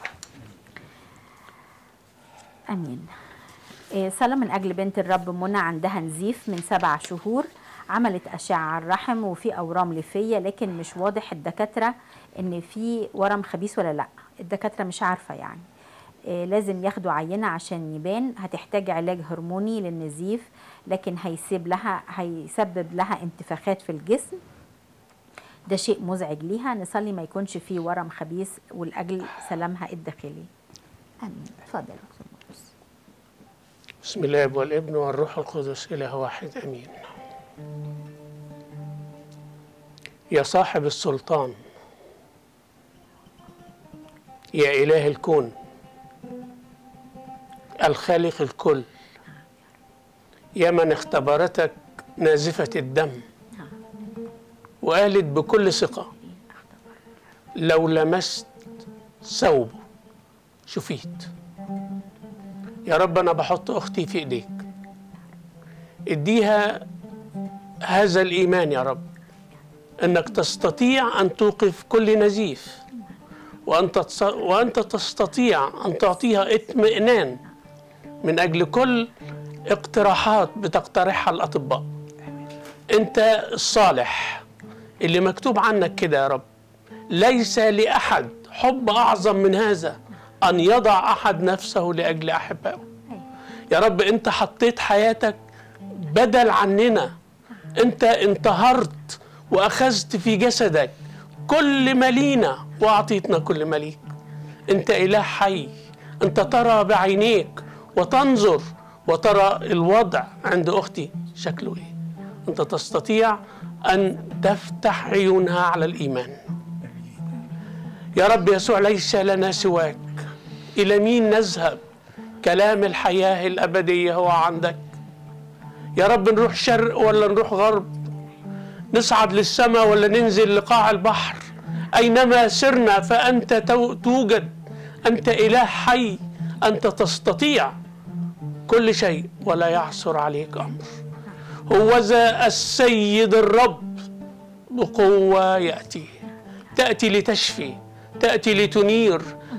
امين إيه، صلاة من أجل بنت الرب منى عندها نزيف من سبع شهور عملت أشعة على الرحم وفي أورام ليفية لكن مش واضح الدكاترة إن في ورم خبيث ولا لأ الدكاترة مش عارفة يعني إيه، لازم ياخدوا عينة عشان يبان هتحتاج علاج هرموني للنزيف لكن هيسيب لها هيسبب لها انتفاخات في الجسم ده شيء مزعج ليها نصلي ما يكونش فيه ورم خبيث ولأجل سلامها الداخلي آمين اتفضل يا دكتور مرقس. بسم الله والابن والروح القدس إله واحد أمين يا صاحب السلطان يا إله الكون الخالق الكل يا من اختبرتك نازفة الدم وقالت بكل ثقة لو لمست ثوبه شفيت يا رب انا بحط اختي في ايديك اديها هذا الايمان يا رب انك تستطيع ان توقف كل نزيف وانت تص... وانت تستطيع ان تعطيها اطمئنان من اجل كل اقتراحات بتقترحها الاطباء انت الصالح اللي مكتوب عنك كده يا رب ليس لاحد حب اعظم من هذا ان يضع احد نفسه لاجل احبائه يا رب انت حطيت حياتك بدل عننا انت انتهرت واخذت في جسدك كل ما لينا واعطيتنا كل ما ليك انت اله حي انت ترى بعينيك وتنظر وترى الوضع عند اختي شكله ايه انت تستطيع ان تفتح عيونها على الايمان يا رب يسوع ليس لنا سواك الى مين نذهب كلام الحياه الابديه هو عندك يا رب نروح شرق ولا نروح غرب نصعد للسماء ولا ننزل لقاع البحر اينما سرنا فانت تو- توجد انت اله حي انت تستطيع كل شيء ولا يعثر عليك امر هو ذا السيد الرب بقوه ياتي تاتي لتشفي تاتي لتنير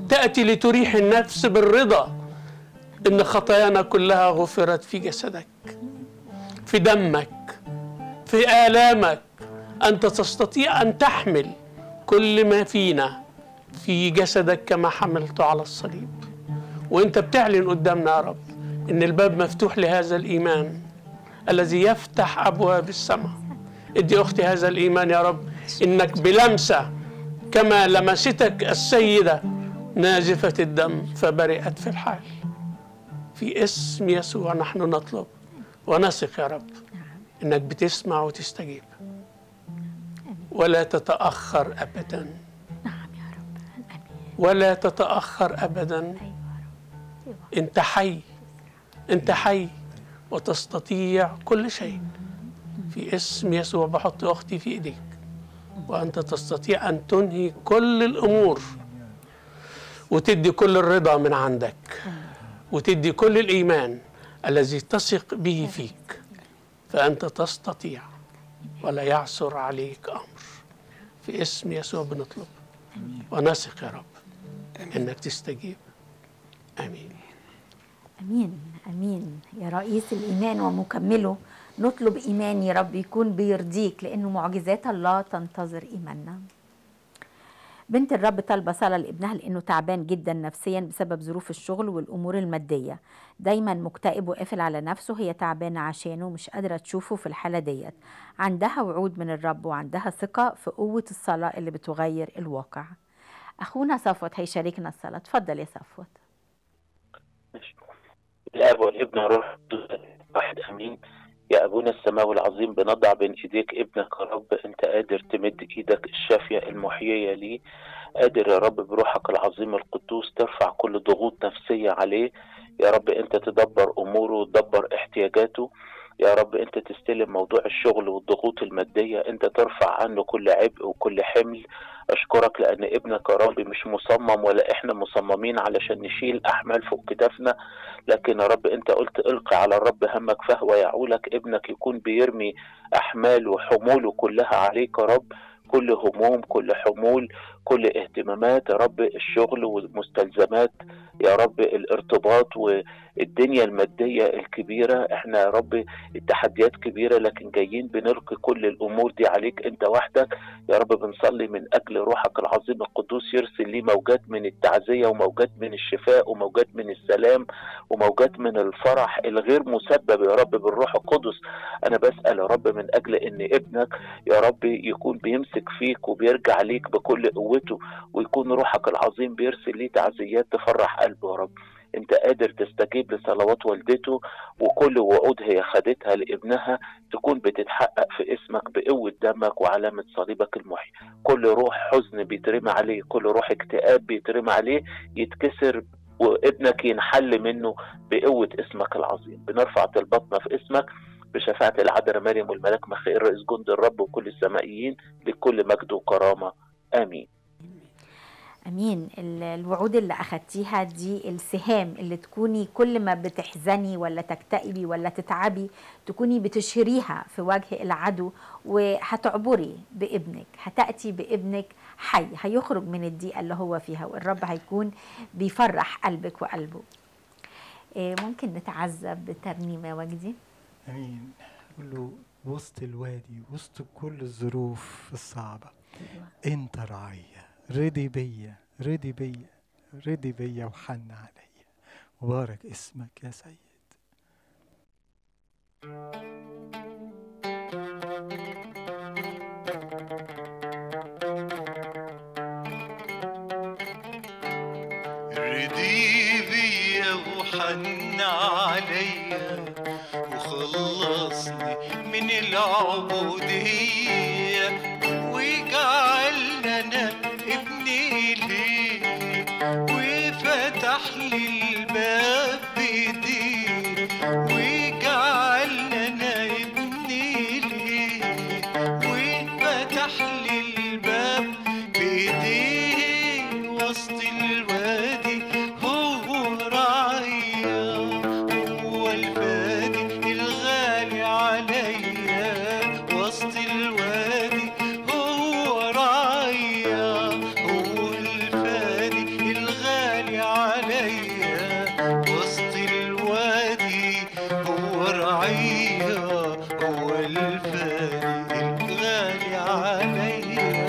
تأتي لتريح النفس بالرضا إن خطايانا كلها غفرت في جسدك في دمك في آلامك أنت تستطيع أن تحمل كل ما فينا في جسدك كما حملته على الصليب وانت بتعلن قدامنا يا رب ان الباب مفتوح لهذا الايمان الذي يفتح ابواب السماء ادي اختي هذا الايمان يا رب انك بلمسه كما لمستك السيده نازفه الدم فبرئت في الحال في اسم يسوع نحن نطلب ونثق يا رب انك بتسمع وتستجيب ولا تتاخر ابدا نعم يا رب امين ولا تتاخر ابدا ايوه يا رب انت حي انت حي وتستطيع كل شيء في اسم يسوع بحط اختي في ايديك وانت تستطيع ان تنهي كل الامور وتدي كل الرضا من عندك وتدي كل الايمان الذي تثق به فيك فانت تستطيع ولا يعثر عليك امر في اسم يسوع بنطلب ونثق يا رب انك تستجيب امين امين امين يا رئيس الايمان ومكمله نطلب ايمان يا رب يكون بيرضيك لانه معجزات الله تنتظر ايماننا بنت الرب طالبه صلاه لابنها لانه تعبان جدا نفسيا بسبب ظروف الشغل والامور الماديه دايما مكتئب وقافل على نفسه هي تعبانه عشانه مش قادره تشوفه في الحاله ديت عندها وعود من الرب وعندها ثقه في قوه الصلاه اللي بتغير الواقع اخونا صفوت هيشاركنا الصلاه اتفضل يا صفوت الاب والابن والروح القدس واحد امين يا ابونا السماوي العظيم بنضع بين ايديك ابنك يا رب انت قادر تمد ايدك الشافيه المحييه ليه قادر يا رب بروحك العظيم القدوس ترفع كل ضغوط نفسيه عليه يا رب انت تدبر اموره وتدبر احتياجاته يا رب انت تستلم موضوع الشغل والضغوط الماديه انت ترفع عنه كل عبء وكل حمل اشكرك لان ابنك يا رب مش مصمم ولا احنا مصممين علشان نشيل احمال فوق كتافنا لكن يا رب انت قلت القي على الرب همك فهو يعولك ابنك يكون بيرمي احماله وحموله كلها عليك يا رب كل هموم كل حمول كل اهتمامات يا رب الشغل والمستلزمات يا رب الارتباط والدنيا المادية الكبيرة احنا يا رب التحديات كبيرة لكن جايين بنلقي كل الامور دي عليك انت وحدك يا رب بنصلي من اجل روحك العظيم القدوس يرسل لي موجات من التعزية وموجات من الشفاء وموجات من السلام وموجات من الفرح الغير مسبب يا رب بالروح القدس انا بسأل يا رب من اجل ان ابنك يا رب يكون بيمسك فيك وبيرجع ليك بكل قوته ويكون روحك العظيم بيرسل ليه تعزيات تفرح قلبه يا رب انت قادر تستجيب لصلوات والدته وكل وعود هي خدتها لابنها تكون بتتحقق في اسمك بقوة دمك وعلامة صليبك المحي كل روح حزن بيترمى عليه كل روح اكتئاب بيترمى عليه يتكسر وابنك ينحل منه بقوة اسمك العظيم بنرفع طلباتنا في اسمك بشفاعة العذراء مريم والملاك مخائيل رئيس جند الرب وكل السمائيين لكل مجد وكرامة آمين امين ال- الوعود اللي اخدتيها دي السهام اللي تكوني كل ما بتحزني ولا تكتئبي ولا تتعبي تكوني بتشهريها في وجه العدو وهتعبري بابنك هتاتي بابنك حي هيخرج من الضيقه اللي هو فيها والرب هيكون بيفرح قلبك وقلبه إيه، ممكن نتعذب بترنيمه وجدي امين قول له وسط الوادي وسط كل الظروف الصعبه انت رعية رضي بيا رضي بيا رضي بيا وحن عليا وبارك اسمك يا سيد رضي بيا وحن عليا وخلصني من العبودية وجعلنا أنا ابني ليه وفتح لي الباب بإيديه وجعلنا أنا ابني ليه وفتح لي الباب بإيديه وسط الوادي هو راعية هو الفادي الغالي عليا وسط الوادي راعية هو الفادي الغالي عليا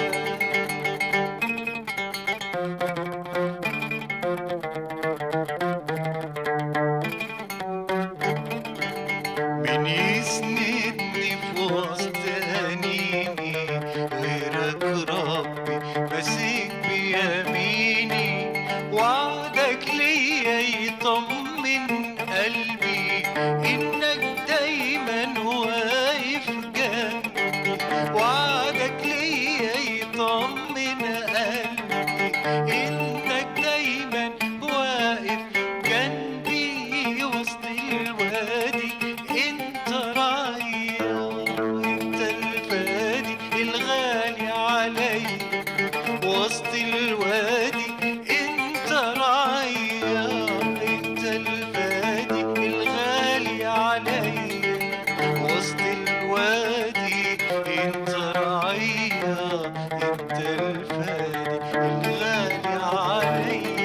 من يسندني في وسط أنيني غيرك ربي ماسك بيميني وعدك ليا يطمن قلبي إنك دايما واقف جنبي وعدك ليا يطمن قلبي إنك دايما واقف جنبي وسط الوادي انت راعية انت الفادي الغالي عليا وسط الوادي انت راعية انت الفادي الغالي عليا وسط الوادي انت راعية انت الفادي الغالي عليا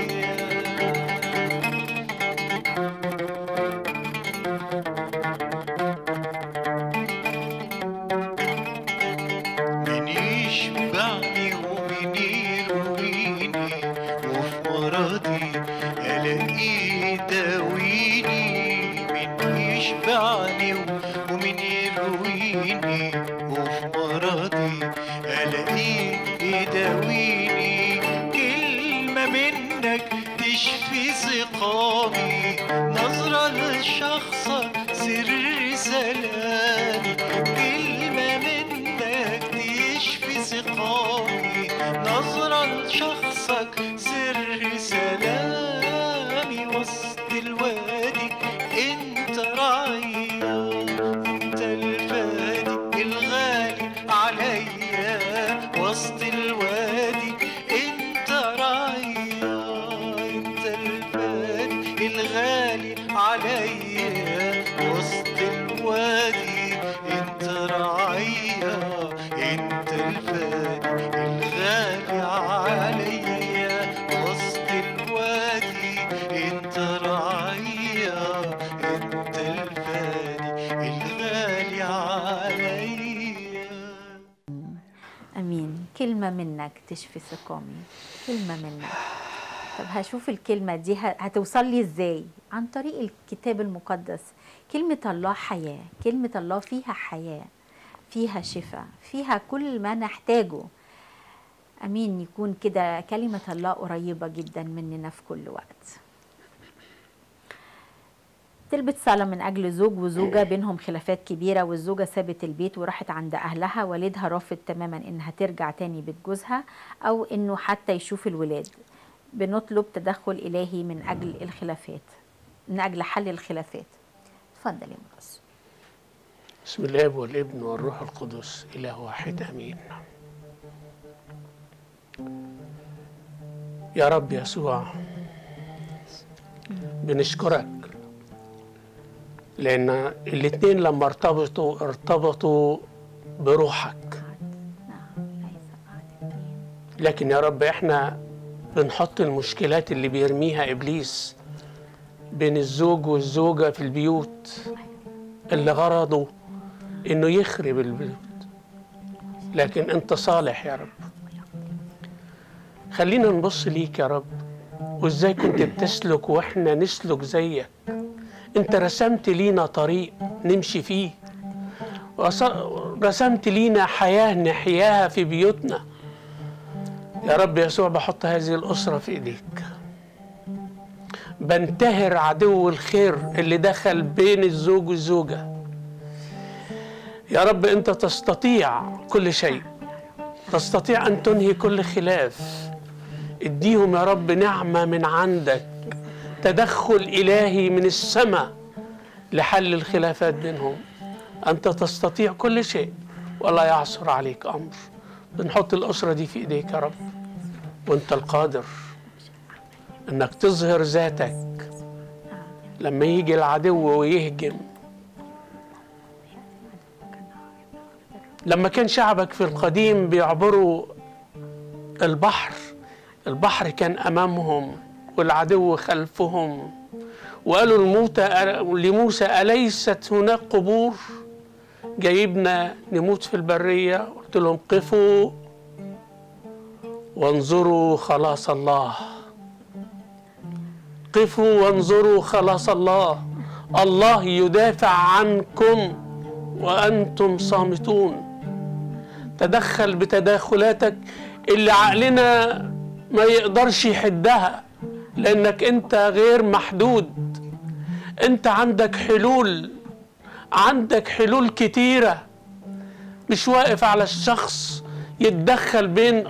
من يشبعني ومن يرويني وفي مرضي الاقيه يداويني من يشبعني ومن يرويني وفي مرضي الاقيه يداويني كلمة منك تشفي سقامي نظرة لشخصك سر سلامي كلمة منك تشفي سقامي نظرة لشخصك سر سلامي وسط الوادي انت راعية انت الفادي الغالي عليا وسط الوادي انت راعية انت الفادي الغالي عليا وسط الوادي انت راعية انت الفادي الغالي عليا وسط الوادي انت راعية انت الفادي الغالي عليا امين كلمه منك تشفي سقامي كلمه منك طب هشوف الكلمه دي ه- هتوصل لي ازاي عن طريق الكتاب المقدس كلمه الله حياه كلمه الله فيها حياه فيها شفاء فيها كل ما نحتاجه امين يكون كده كلمه الله قريبه جدا مننا في كل وقت طلبت صلاة من أجل زوج وزوجة بينهم خلافات كبيرة والزوجة سابت البيت وراحت عند أهلها والدها رافض تماما إنها ترجع تاني بيت جوزها أو إنه حتى يشوف الولاد بنطلب تدخل إلهي من أجل الخلافات من أجل حل الخلافات اتفضل يا مرقس بسم الاب والابن والروح القدس اله واحد امين يا رب يسوع بنشكرك لان الاتنين لما ارتبطوا ارتبطوا بروحك نعم ليس بعد الدين لكن يا رب احنا بنحط المشكلات اللي بيرميها ابليس بين الزوج والزوجه في البيوت اللي غرضه انه يخرب البيوت لكن انت صالح يا رب خلينا نبص ليك يا رب وازاي كنت بتسلك واحنا نسلك زيك انت رسمت لينا طريق نمشي فيه وص- رسمت لينا حياه نحياها في بيوتنا يا رب يسوع بحط هذه الأسرة في إيديك بنتهر عدو الخير اللي دخل بين الزوج والزوجة يا رب أنت تستطيع كل شيء تستطيع أن تنهي كل خلاف اديهم يا رب نعمة من عندك تدخل إلهي من السماء لحل الخلافات بينهم أنت تستطيع كل شيء ولا يعصر عليك أمر بنحط الأسرة دي في إيديك يا رب وأنت القادر إنك تظهر ذاتك لما يجي العدو ويهجم لما كان شعبك في القديم بيعبروا البحر البحر كان أمامهم والعدو خلفهم وقالوا الموتى لموسى أليست هناك قبور جايبنا نموت في البرية قلت لهم قفوا وانظروا خلاص الله قفوا وانظروا خلاص الله الله يدافع عنكم وأنتم صامتون تدخل بتداخلاتك اللي عقلنا ما يقدرش يحدها لأنك أنت غير محدود أنت عندك حلول عندك حلول كتيرة مش واقف على الشخص يتدخل بين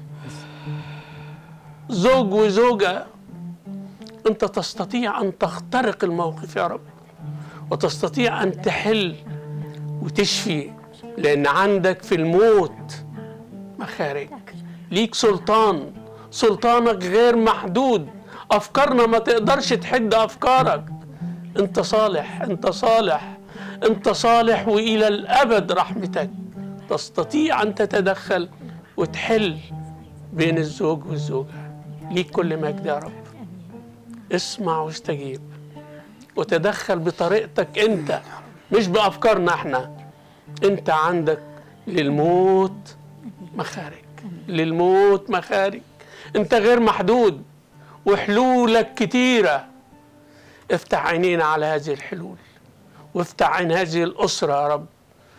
زوج وزوجة أنت تستطيع أن تخترق الموقف يا رب وتستطيع أن تحل وتشفي لأن عندك في الموت مخارج ليك سلطان سلطانك غير محدود أفكارنا ما تقدرش تحد أفكارك أنت صالح أنت صالح أنت صالح وإلى الأبد رحمتك تستطيع أن تتدخل وتحل بين الزوج والزوجة ليك كل مجد يا رب اسمع واستجيب وتدخل بطريقتك أنت مش بأفكارنا احنا أنت عندك للموت مخارج للموت مخارج أنت غير محدود وحلولك كتيرة افتح عينينا على هذه الحلول وافتح عين هذه الأسرة يا رب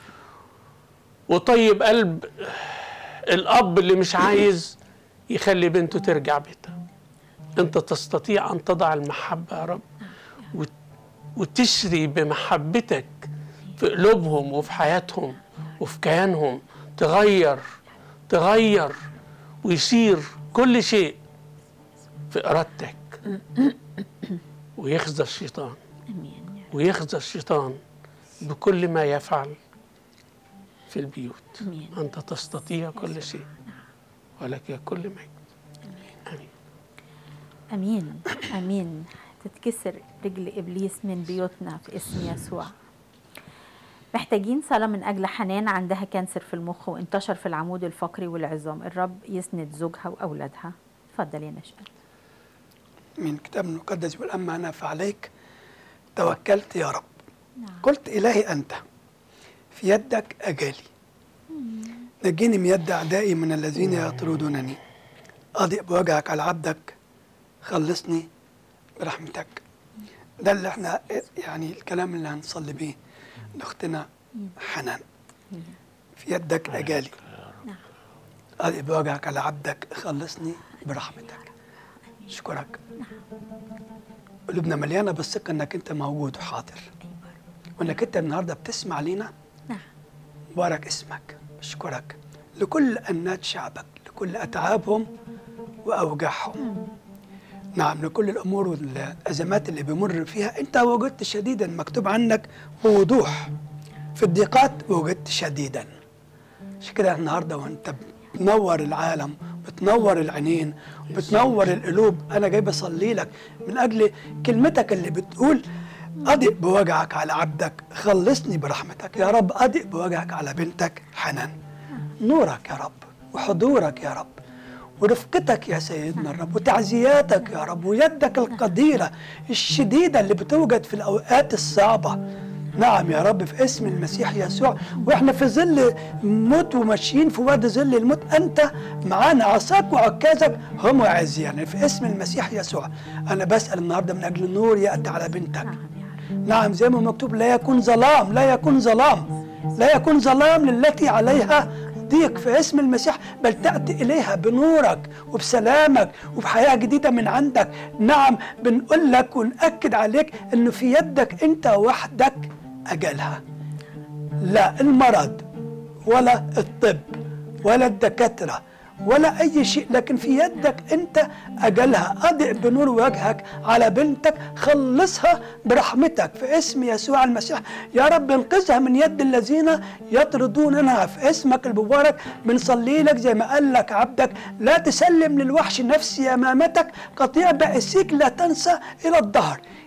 وطيب قلب الأب اللي مش عايز يخلي بنته ترجع بيتها أنت تستطيع أن تضع المحبة يا رب وت- وتشري بمحبتك في قلوبهم وفي حياتهم وفي كيانهم تغير تغير ويصير كل شيء في إرادتك ويخزى الشيطان امين ويخزى الشيطان بكل ما يفعل في البيوت امين أنت تستطيع كل شيء ولك كل مجد آمين امين امين تتكسر رجل ابليس من بيوتنا في اسم يسوع محتاجين صلاة من أجل حنان عندها كانسر في المخ وانتشر في العمود الفقري والعظام الرب يسند زوجها وأولادها اتفضل يا نشأت من كتاب المقدس يقول أما أنا فعليك توكلت يا رب قلت إلهي أنت في يدك أجالي نجيني من يد أعدائي من الذين يطردونني أضئ بوجهك على عبدك خلصني برحمتك ده اللي احنا يعني الكلام اللي هنصلي بيه لاختنا حنان في يدك أجالي أضئ بوجهك على عبدك خلصني برحمتك أشكرك قلوبنا مليانة بالثقة إنك أنت موجود وحاضر وإنك أنت النهاردة بتسمع لينا نعم بارك اسمك أشكرك لكل أنات شعبك لكل أتعابهم وأوجاعهم نعم لكل الأمور والأزمات اللي بيمر فيها أنت وجدت شديدا مكتوب عنك بوضوح في الضيقات وجدت شديدا عشان كده النهارده وانت بتنور العالم بتنور العينين بتنور القلوب انا جاي بصلي لك من اجل كلمتك اللي بتقول اضئ بوجعك على عبدك خلصني برحمتك يا رب اضئ بوجعك على بنتك حنان نورك يا رب وحضورك يا رب ورفقتك يا سيدنا الرب وتعزياتك يا رب ويدك القديرة الشديدة اللي بتوجد في الأوقات الصعبة نعم يا رب في اسم المسيح يسوع واحنا في ظل موت وماشيين في وادي ظل الموت انت معانا عصاك وعكازك هم عزيان في اسم المسيح يسوع انا بسال النهارده من اجل النور ياتي على بنتك نعم يا رب نعم زي ما مكتوب لا يكون ظلام لا يكون ظلام لا يكون ظلام للتي عليها ضيق في اسم المسيح بل تأتي إليها بنورك وبسلامك وبحياة جديدة من عندك نعم بنقول لك ونأكد عليك أنه في يدك أنت وحدك أجلها لا المرض ولا الطب ولا الدكاترة ولا أي شيء لكن في يدك أنت أجلها أضئ بنور وجهك على بنتك خلصها برحمتك في اسم يسوع المسيح يا رب انقذها من يد الذين يطردوننا في اسمك المبارك بنصلي لك زي ما قال لك عبدك لا تسلم للوحش نفسي أمامتك قطيع بأسيك لا تنسى إلى الظهر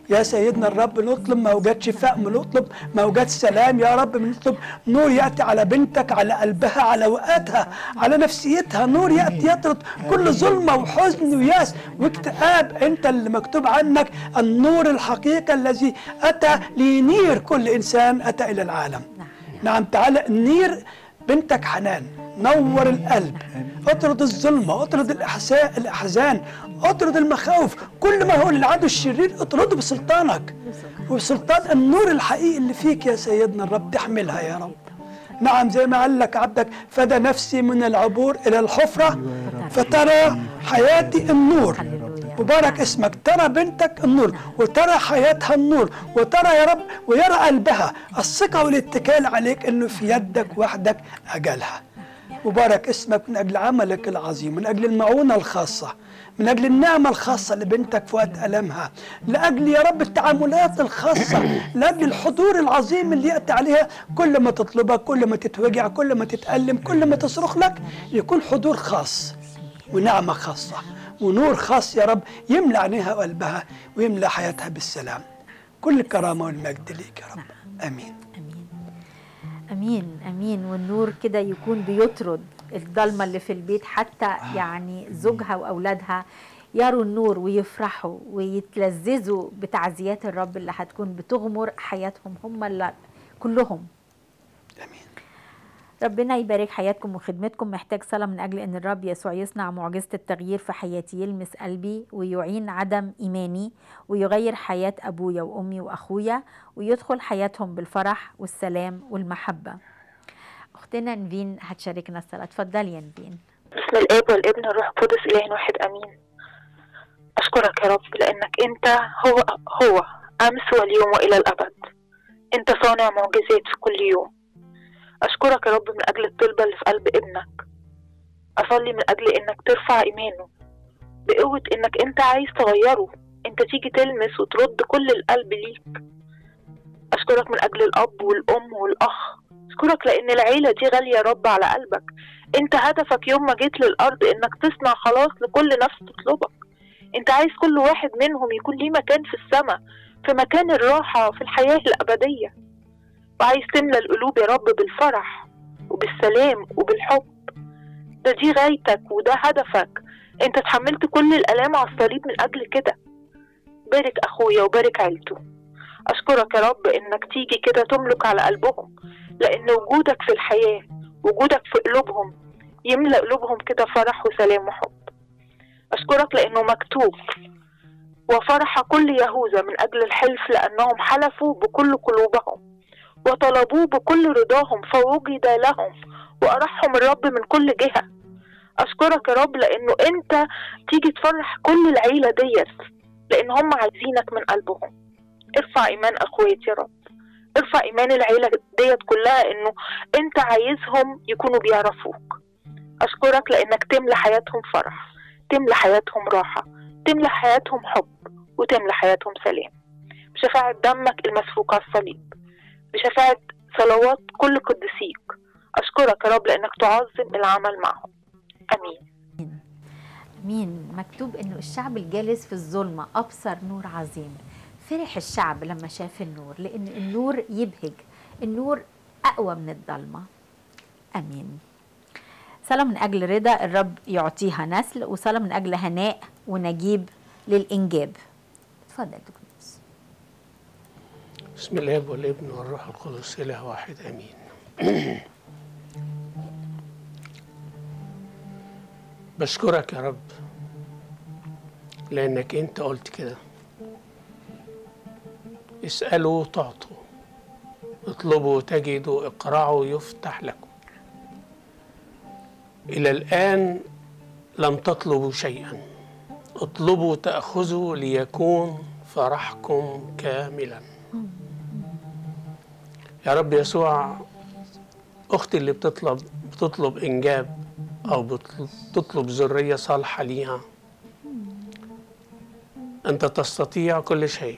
يا سيدنا الرب نطلب موجات شفاء نطلب موجات سلام يا رب نطلب نور ياتي على بنتك على قلبها على وقتها على نفسيتها نور ياتي يطرد كل ظلمه وحزن وياس واكتئاب انت اللي مكتوب عنك النور الحقيقي الذي اتى لينير كل انسان اتى الى العالم نعم تعالى نير بنتك حنان نور القلب اطرد الظلمة اطرد الإحساء الأحزان اطرد المخاوف كل ما هو للعدو الشرير اطرده بسلطانك وبسلطان النور الحقيقي اللي فيك يا سيدنا الرب تحملها يا رب نعم زي ما قال لك عبدك فدى نفسي من العبور إلى الحفرة فترى حياتي النور مبارك اسمك ترى بنتك النور وترى حياتها النور وترى يا رب ويرى قلبها الثقة والاتكال عليك انه في يدك وحدك اجلها مبارك اسمك من اجل عملك العظيم من اجل المعونة الخاصة من اجل النعمة الخاصة لبنتك في وقت ألمها لاجل يا رب التعاملات الخاصة لاجل الحضور العظيم اللي يأتي عليها كل ما تطلبك كل ما تتوجع كل ما تتألم كل ما تصرخ لك يكون حضور خاص ونعمة خاصة ونور خاص يا رب يملى عينيها وقلبها ويملى حياتها بالسلام كل الكرامة والمجد ليك يا رب آمين امين امين امين والنور كده يكون بيطرد الضلمه اللي في البيت حتى يعني زوجها واولادها يروا النور ويفرحوا ويتلذذوا بتعزيات الرب اللي هتكون بتغمر حياتهم هم اللي كلهم آمين ربنا يبارك حياتكم وخدمتكم محتاج صلاة من أجل أن الرب يسوع يصنع معجزة التغيير في حياتي يلمس قلبي ويعين عدم إيماني ويغير حياة أبويا وأمي وأخويا ويدخل حياتهم بالفرح والسلام والمحبة أختنا نفين هتشاركنا الصلاة اتفضلي يا نفين بسم الاب والابن والروح القدس اله واحد امين اشكرك يا رب لانك انت هو هو امس واليوم والى الابد انت صانع معجزات في كل يوم اشكرك يا رب من اجل الطلبه اللي في قلب ابنك اصلي من اجل انك ترفع ايمانه بقوه انك انت عايز تغيره انت تيجي تلمس وترد كل القلب ليك اشكرك من اجل الاب والام والاخ اشكرك لان العيله دي غاليه يا رب على قلبك انت هدفك يوم ما جيت للارض انك تصنع خلاص لكل نفس تطلبك انت عايز كل واحد منهم يكون ليه مكان في السماء في مكان الراحة في الحياة الأبدية وعايز تملى القلوب يا رب بالفرح وبالسلام وبالحب ده دي غايتك وده هدفك انت اتحملت كل الآلام على الصليب من أجل كده بارك أخويا وبارك عيلته أشكرك يا رب إنك تيجي كده تملك على قلبهم لأن وجودك في الحياة وجودك في قلوبهم يملأ قلوبهم كده فرح وسلام وحب أشكرك لأنه مكتوب وفرح كل يهوذا من أجل الحلف لأنهم حلفوا بكل قلوبهم وطلبوه بكل رضاهم فوجد لهم وأرحهم الرب من كل جهة أشكرك يا رب لأنه أنت تيجي تفرح كل العيلة ديت لأن هم عايزينك من قلبهم ارفع إيمان أخواتي يا رب ارفع إيمان العيلة ديت كلها إنه أنت عايزهم يكونوا بيعرفوك أشكرك لأنك تملى حياتهم فرح تملى حياتهم راحة تملى حياتهم حب وتملى حياتهم سلام بشفاعة دمك المسفوك على الصليب بشفاعة صلوات كل قدسيك أشكرك يا رب لأنك تعظم العمل معهم أمين مين مكتوب انه الشعب الجالس في الظلمة ابصر نور عظيم فرح الشعب لما شاف النور لان النور يبهج النور اقوى من الضلمة امين صلاة من اجل رضا الرب يعطيها نسل وصلاة من اجل هناء ونجيب للانجاب اتفضل دكتور يوسف. بسم الاب والابن والروح القدس اله واحد امين بشكرك يا رب لانك انت قلت كده اسالوا تعطوا اطلبوا تجدوا اقرعوا يفتح لكم الى الان لم تطلبوا شيئا اطلبوا تاخذوا ليكون فرحكم كاملا يا رب يسوع اختي اللي بتطلب بتطلب انجاب او بتطلب بتطلب ذريه صالحه ليها انت تستطيع كل شيء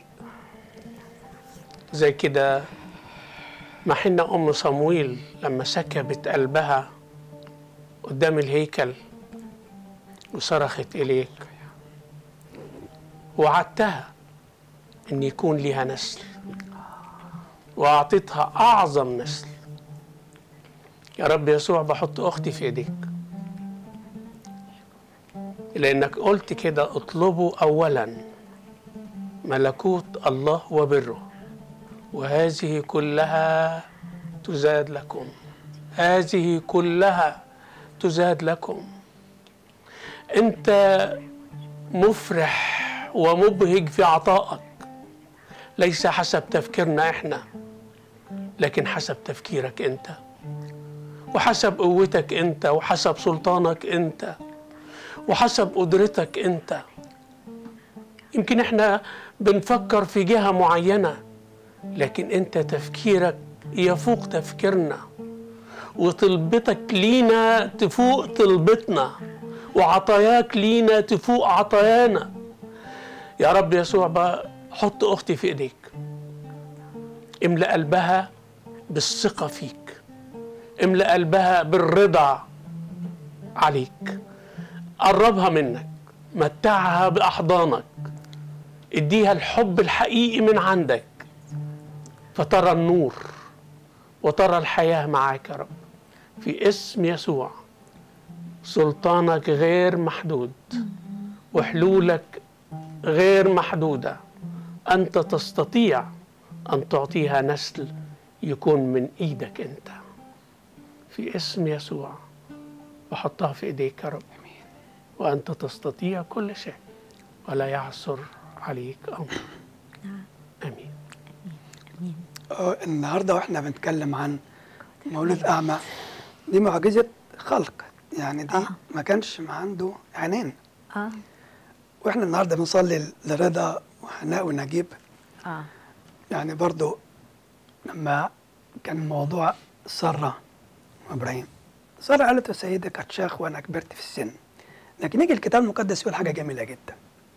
زي كده ما حنا ام صمويل لما سكبت قلبها قدام الهيكل وصرخت اليك وعدتها ان يكون لها نسل واعطيتها اعظم نسل يا رب يسوع بحط اختي في ايديك لانك قلت كده اطلبوا اولا ملكوت الله وبره وهذه كلها تزاد لكم هذه كلها تزاد لكم انت مفرح ومبهج في عطائك ليس حسب تفكيرنا احنا لكن حسب تفكيرك انت وحسب قوتك انت وحسب سلطانك انت وحسب قدرتك انت يمكن احنا بنفكر في جهة معينة لكن انت تفكيرك يفوق تفكيرنا وطلبتك لينا تفوق طلبتنا وعطاياك لينا تفوق عطايانا يا رب يسوع بقى حط اختي في ايديك املأ قلبها بالثقة فيك املأ قلبها بالرضا عليك قربها منك متعها بأحضانك اديها الحب الحقيقي من عندك فترى النور وترى الحياة معاك يا رب في اسم يسوع سلطانك غير محدود وحلولك غير محدودة أنت تستطيع أن تعطيها نسل يكون من إيدك أنت في اسم يسوع وحطها في إيديك يا رب وأنت تستطيع كل شيء ولا يعثر عليك أمر آمين آه، النهارده واحنا بنتكلم عن مولود اعمى دي معجزه خلق يعني دي آه. ما كانش ما عنده عينين اه واحنا النهارده بنصلي لرضا وهناء ونجيب اه يعني برضو لما كان موضوع سارة وإبراهيم سارة قالت يا سيدي كانت شيخ وأنا كبرت في السن لكن يجي الكتاب المقدس يقول حاجة جميلة جدا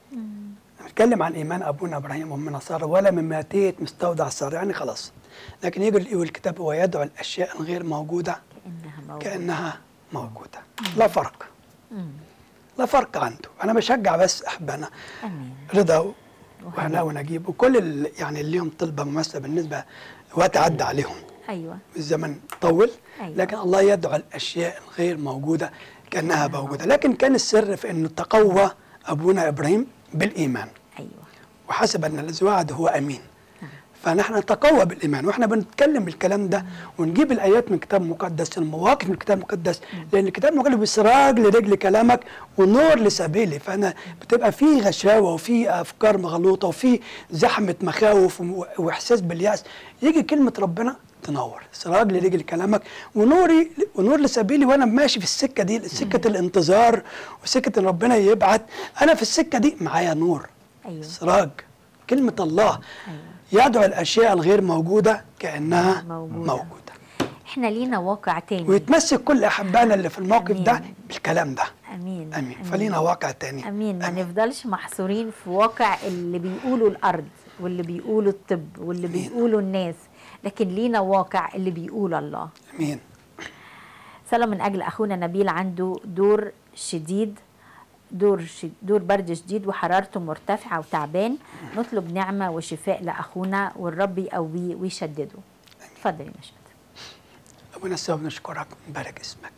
نتكلم عن إيمان أبونا إبراهيم وأمنا سارة ولا مما أتيت مستودع سارة يعني خلاص لكن يجي يقول الكتاب هو يدعو الأشياء الغير موجودة كانها موجودة كأنها موجودة لا فرق لا فرق عنده أنا بشجع بس أحبانا امين رضا وهناء ونجيب وكل اللي يعني اللي ليهم طلبه مماثله بالنسبه وقت عدى عليهم ايوه الزمن طول أيوة. لكن الله يدعو الاشياء الغير موجوده كانها موجوده لكن كان السر في انه تقوى ابونا ابراهيم بالايمان ايوه وحسب ان الذي وعد هو امين فنحن نتقوى بالايمان واحنا بنتكلم بالكلام ده ونجيب الايات من الكتاب المقدس المواقف من الكتاب المقدس لان الكتاب المقدس بيسراج لرجل كلامك ونور لسبيلي فانا بتبقى في غشاوه وفي افكار مغلوطه وفي زحمه مخاوف وم- واحساس بالياس يجي كلمه ربنا تنور سراج لرجل كلامك ونوري ونور لسبيلي وانا ماشي في السكه دي سكه الانتظار وسكه ان ربنا يبعت انا في السكه دي معايا نور ايوه سراج كلمة الله يدعو الأشياء الغير موجودة كأنها موجودة. موجودة, موجودة. احنا لينا واقع تاني ويتمسك كل أحبائنا اللي في الموقف ده أمين. بالكلام ده امين أمين فلينا واقع تاني امين ما نفضلش محصورين في واقع اللي بيقوله الارض واللي بيقوله الطب واللي أمين. بيقوله الناس لكن لينا واقع اللي بيقوله الله أمين صلى من اجل اخونا نبيل عنده دور شديد دور شد دور برد شديد وحرارته مرتفعه وتعبان نطلب نعمه وشفاء لاخونا والرب يقويه ويشدده اتفضل يا مشهد أبونا السبب نشكرك ونبارك اسمك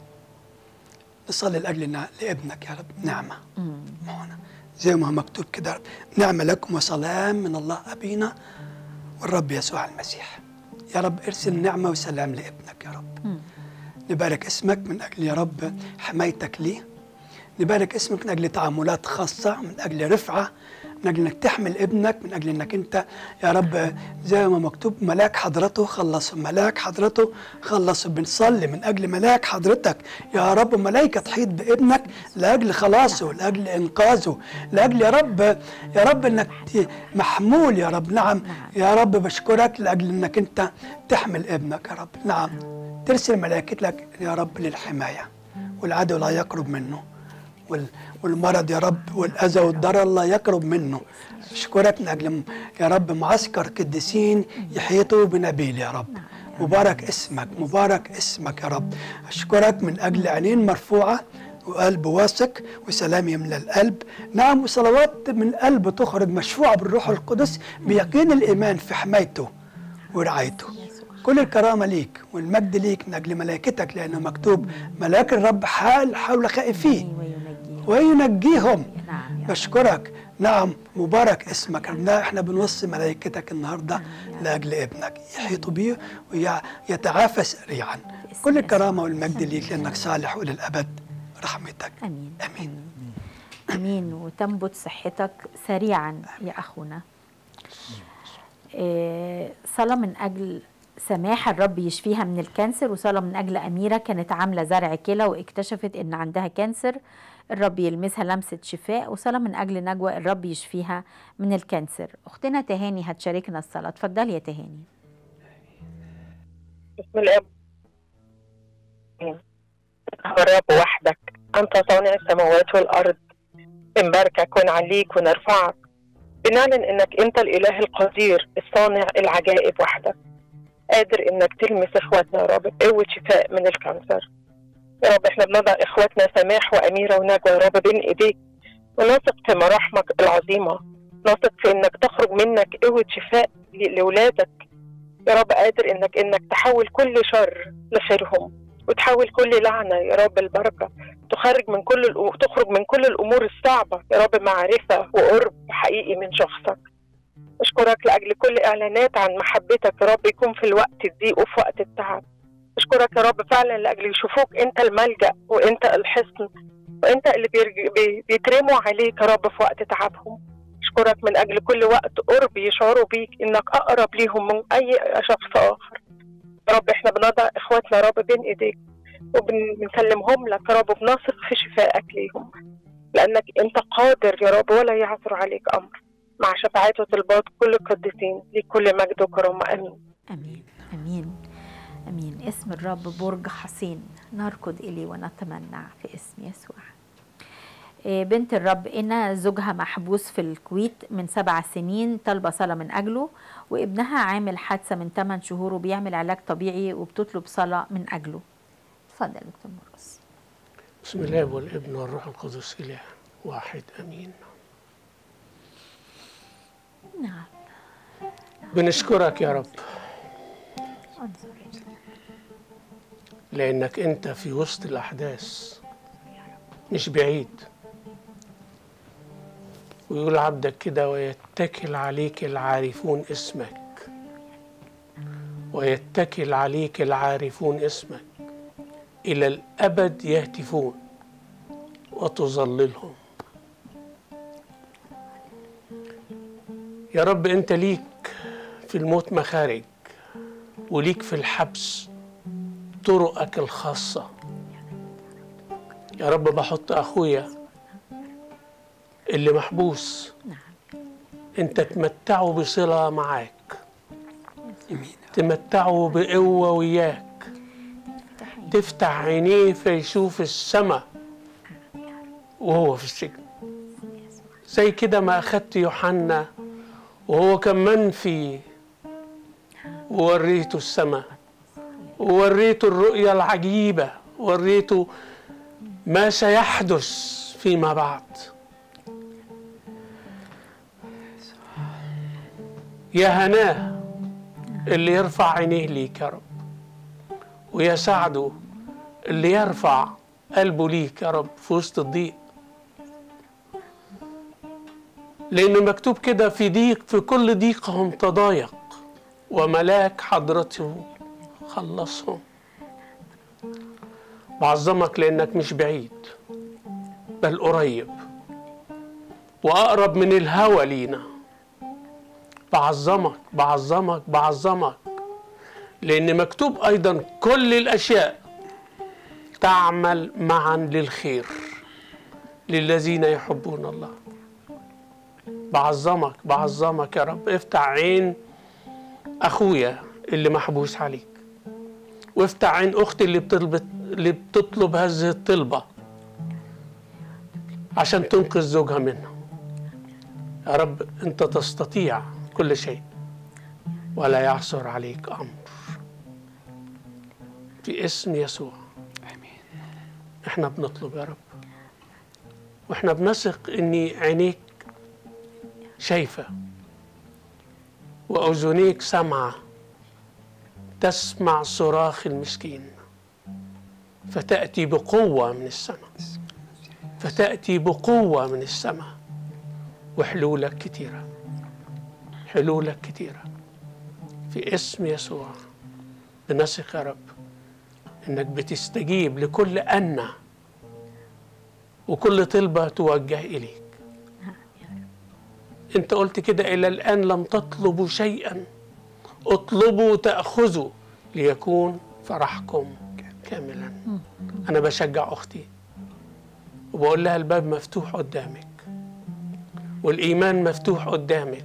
نصلي لأجل إن- لابنك يا رب نعمة معنا زي ما هو مكتوب كده يا رب نعمة لكم وسلام من الله أبينا والرب يسوع المسيح يا رب ارسل نعمة وسلام لابنك يا رب نبارك اسمك من أجل يا رب حمايتك ليه نبارك اسمك من أجل تعاملات خاصة من أجل رفعة من أجل أنك تحمل ابنك من أجل أنك أنت يا رب زي ما مكتوب ملاك حضرته خلص ملاك حضرته خلص بنصلي من أجل ملاك حضرتك يا رب ملائكة تحيط بابنك لأجل خلاصه لأجل إنقاذه لأجل يا رب يا رب أنك ت- محمول يا رب نعم يا رب بشكرك لأجل أنك أنت تحمل ابنك يا رب نعم ترسل ملائكتك يا رب للحماية والعدو لا يقرب منه وال- والمرض يا رب والأذى والضرر لا يقرب منه أشكرك من أجل م- يا رب معسكر قديسين يحيطوا بنبيل يا رب مبارك اسمك مبارك اسمك يا رب أشكرك من أجل عينين مرفوعة وقلب واثق وسلام يملى القلب نعم وصلوات من القلب تخرج مشفوعة بالروح القدس بيقين الإيمان في حمايته ورعايته كل الكرامة ليك والمجد ليك من أجل ملائكتك لأنه مكتوب ملاك الرب حال حول خائفيه وينجيه وينجيهم نعم يا بشكرك نعم مبارك اسمك ربنا احنا بنوصي ملائكتك النهارده لاجل ابنك يحيطوا بيه ويتعافى سريعا باسم كل يسوع. الكرامه والمجد ليك لانك صالح وللابد رحمتك امين امين امين وتنبت صحتك سريعا يا اخونا إيه، صلاة من اجل سماح الرب يشفيها من الكانسر وصلاة من اجل اميرة كانت عاملة زرع كلى واكتشفت ان عندها كانسر الرب يلمسها لمسة شفاء وصلاة من اجل نجوى الرب يشفيها من الكانسر اختنا تهاني هتشاركنا الصلاة اتفضلي يا تهاني بسم الاب هو الرب وحدك انت صانع السماوات والارض بنباركك ونعليك ونرفعك بنعلن انك انت الاله القدير الصانع العجائب وحدك قادر انك تلمس اخواتنا يا رب بقوه شفاء من الكانسر يا رب احنا بنضع اخواتنا سماح واميره ونجوى يا رب بين ايديك ونثق في مراحمك العظيمه نثق في انك تخرج منك قوه شفاء ل- لاولادك يا رب قادر انك انك تحول كل شر لخيرهم وتحول كل لعنه يا رب البركه تخرج من كل الأمور تخرج من كل الامور الصعبه يا رب معرفه وقرب حقيقي من شخصك اشكرك لاجل كل اعلانات عن محبتك يا رب يكون في الوقت الضيق وفي وقت التعب اشكرك يا رب فعلا لاجل يشوفوك انت الملجا وانت الحصن وانت اللي بيرج... بي... بيترموا عليك يا رب في وقت تعبهم اشكرك من اجل كل وقت قرب يشعروا بيك انك اقرب ليهم من اي شخص اخر يا رب احنا بنضع اخواتنا يا رب بين ايديك وبنسلمهم لك يا رب وبنثق في شفائك ليهم لانك انت قادر يا رب ولا يعثر عليك امر مع شفاعات وطلبات كل القديسين ليك كل مجد وكرامه امين امين امين امين اسم الرب برج حصين نركض اليه ونتمنع في اسم يسوع إيه، بنت الرب إنا زوجها محبوس في الكويت من سبع سنين طالبة صلاة من أجله وابنها عامل حادثة من 8 شهور وبيعمل علاج طبيعي وبتطلب صلاة من أجله اتفضل يا دكتور مرقس بسم الله والابن والروح القدس إله واحد أمين نعم بنشكرك يا رب انظر لأنك أنت في وسط الأحداث مش بعيد ويقول عبدك كده ويتكل عليك العارفون اسمك ويتكل عليك العارفون اسمك إلى الأبد يهتفون وتظللهم يا رب أنت ليك في الموت مخارج وليك في الحبس طرقك الخاصة يا رب بحط أخويا اللي محبوس أنت تمتعه بصلة معاك تمتعه بقوة وياك تفتح عينيه فيشوف السماء وهو في السجن زي كده ما أخدت يوحنا وهو كان منفي ووريته السماء ووريته الرؤية العجيبة وريته ما سيحدث فيما بعد يا هناه اللي يرفع عينيه ليك يا رب ويا سعده اللي يرفع قلبه ليك يا رب في وسط الضيق لأن مكتوب كده في ضيق في كل ضيقهم تضايق وملاك حضرته خلصهم بعظمك لأنك مش بعيد بل قريب وأقرب من الهوى لينا بعظمك بعظمك بعظمك لأن مكتوب أيضا كل الأشياء تعمل معا للخير للذين يحبون الله بعظمك بعظمك يا رب افتح عين أخويا اللي محبوس عليك وافتح عين أختي اللي بتطلب اللي بتطلب هذه الطلبة عشان تنقذ زوجها منها يا رب أنت تستطيع كل شيء ولا يعثر عليك أمر في اسم يسوع احنا بنطلب يا رب واحنا بنثق ان عينيك شايفه واذنيك سامعه تسمع صراخ المسكين فتاتي بقوه من السماء فتاتي بقوه من السماء وحلولك كتيره حلولك كتيره في اسم يسوع بنثق يا رب انك بتستجيب لكل أنة وكل طلبة توجه إليك انت قلت كده إلى الآن لم تطلبوا شيئا اطلبوا تأخذوا ليكون فرحكم كاملا أنا بشجع أختي وبقول لها الباب مفتوح قدامك والإيمان مفتوح قدامك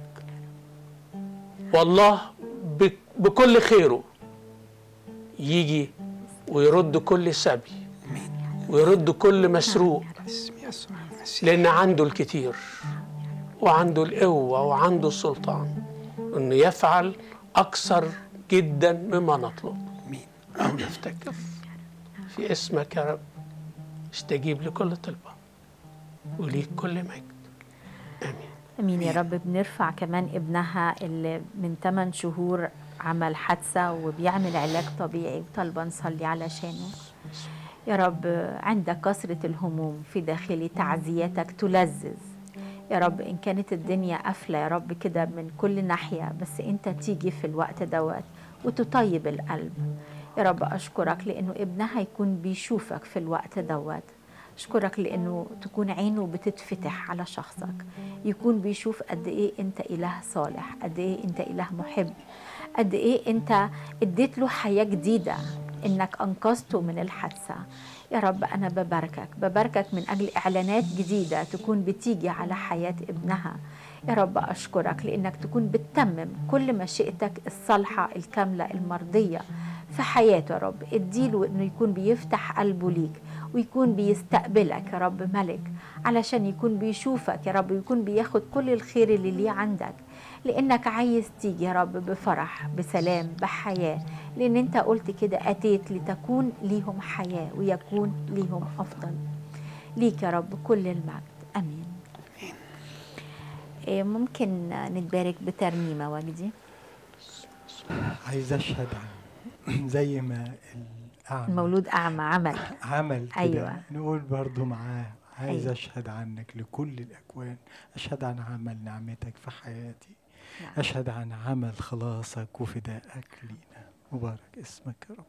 والله بك- بكل خيره يجي ويرد كل سبي ويرد كل مسروق باسم يسوع المسيح لأن عنده الكتير وعنده القوة وعنده السلطان إنه يفعل أكثر جدا مما نطلب امين أو نفتكر في اسمك يا رب استجيب لكل طلبة وليك كل مجد آمين امين يا رب بنرفع كمان ابنها اللي من 8 شهور عمل حادثه وبيعمل علاج طبيعي وطالبه نصلي علشانه يا رب عندك كثرة الهموم في داخلي تعزياتك تلذذ يا رب إن كانت الدنيا قافلة يا رب كده من كل ناحية بس أنت تيجي في الوقت دوت وتطيب القلب يا رب أشكرك لأنه ابنها يكون بيشوفك في الوقت دوت أشكرك لأنه تكون عينه بتتفتح على شخصك يكون بيشوف قد إيه أنت إله صالح قد إيه أنت إله محب قد إيه أنت اديت له حياة جديدة إنك أنقذته من الحادثة يا رب أنا بباركك بباركك من أجل إعلانات جديدة تكون بتيجي على حياة ابنها يا رب أشكرك لأنك تكون بتتمم كل مشيئتك الصالحة الكاملة المرضية في حياته يا رب اديله انه يكون بيفتح قلبه ليك ويكون بيستقبلك يا رب ملك علشان يكون بيشوفك يا رب ويكون بياخد كل الخير اللي ليه عندك لانك عايز تيجي يا رب بفرح بسلام بحياه لان انت قلت كده اتيت لتكون ليهم حياه ويكون ليهم افضل ليك يا رب كل المجد امين إيه، ممكن نتبارك بترنيمه وجدي عايز اشهد عن زي ما الاعمى المولود اعمى عمل عمل كده أيوة. نقول برضو معاه عايز أيوة. اشهد عنك لكل الاكوان اشهد عن عمل نعمتك في حياتي نعم. اشهد عن عمل خلاصك وفدائك لينا مبارك اسمك يا رب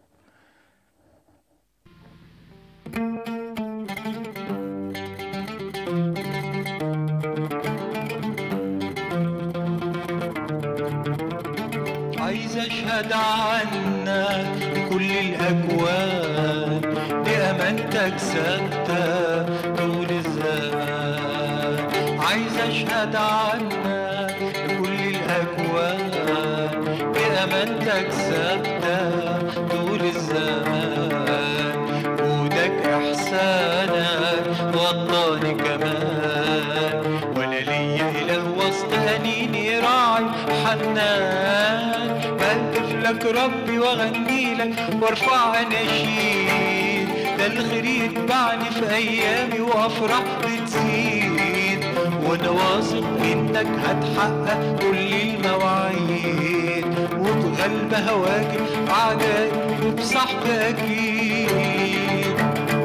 عايز اشهد عنك لكل الاكوان بامانتك ثابته طول الزمان عايز اشهد عنك لكل الاكوان بامانتك ثابته طول الزمان جودك احسانك غطاني كمان ولا ليا اله وسط انيني راعي حنان بهتف لك ربي واغني لك وارفع اناشيد ده الخير يتبعني في ايامي وافرح بتزيد وانا واثق انك هتحقق كل المواعيد وبغلب هواجم اعدائي وبصحب اكيد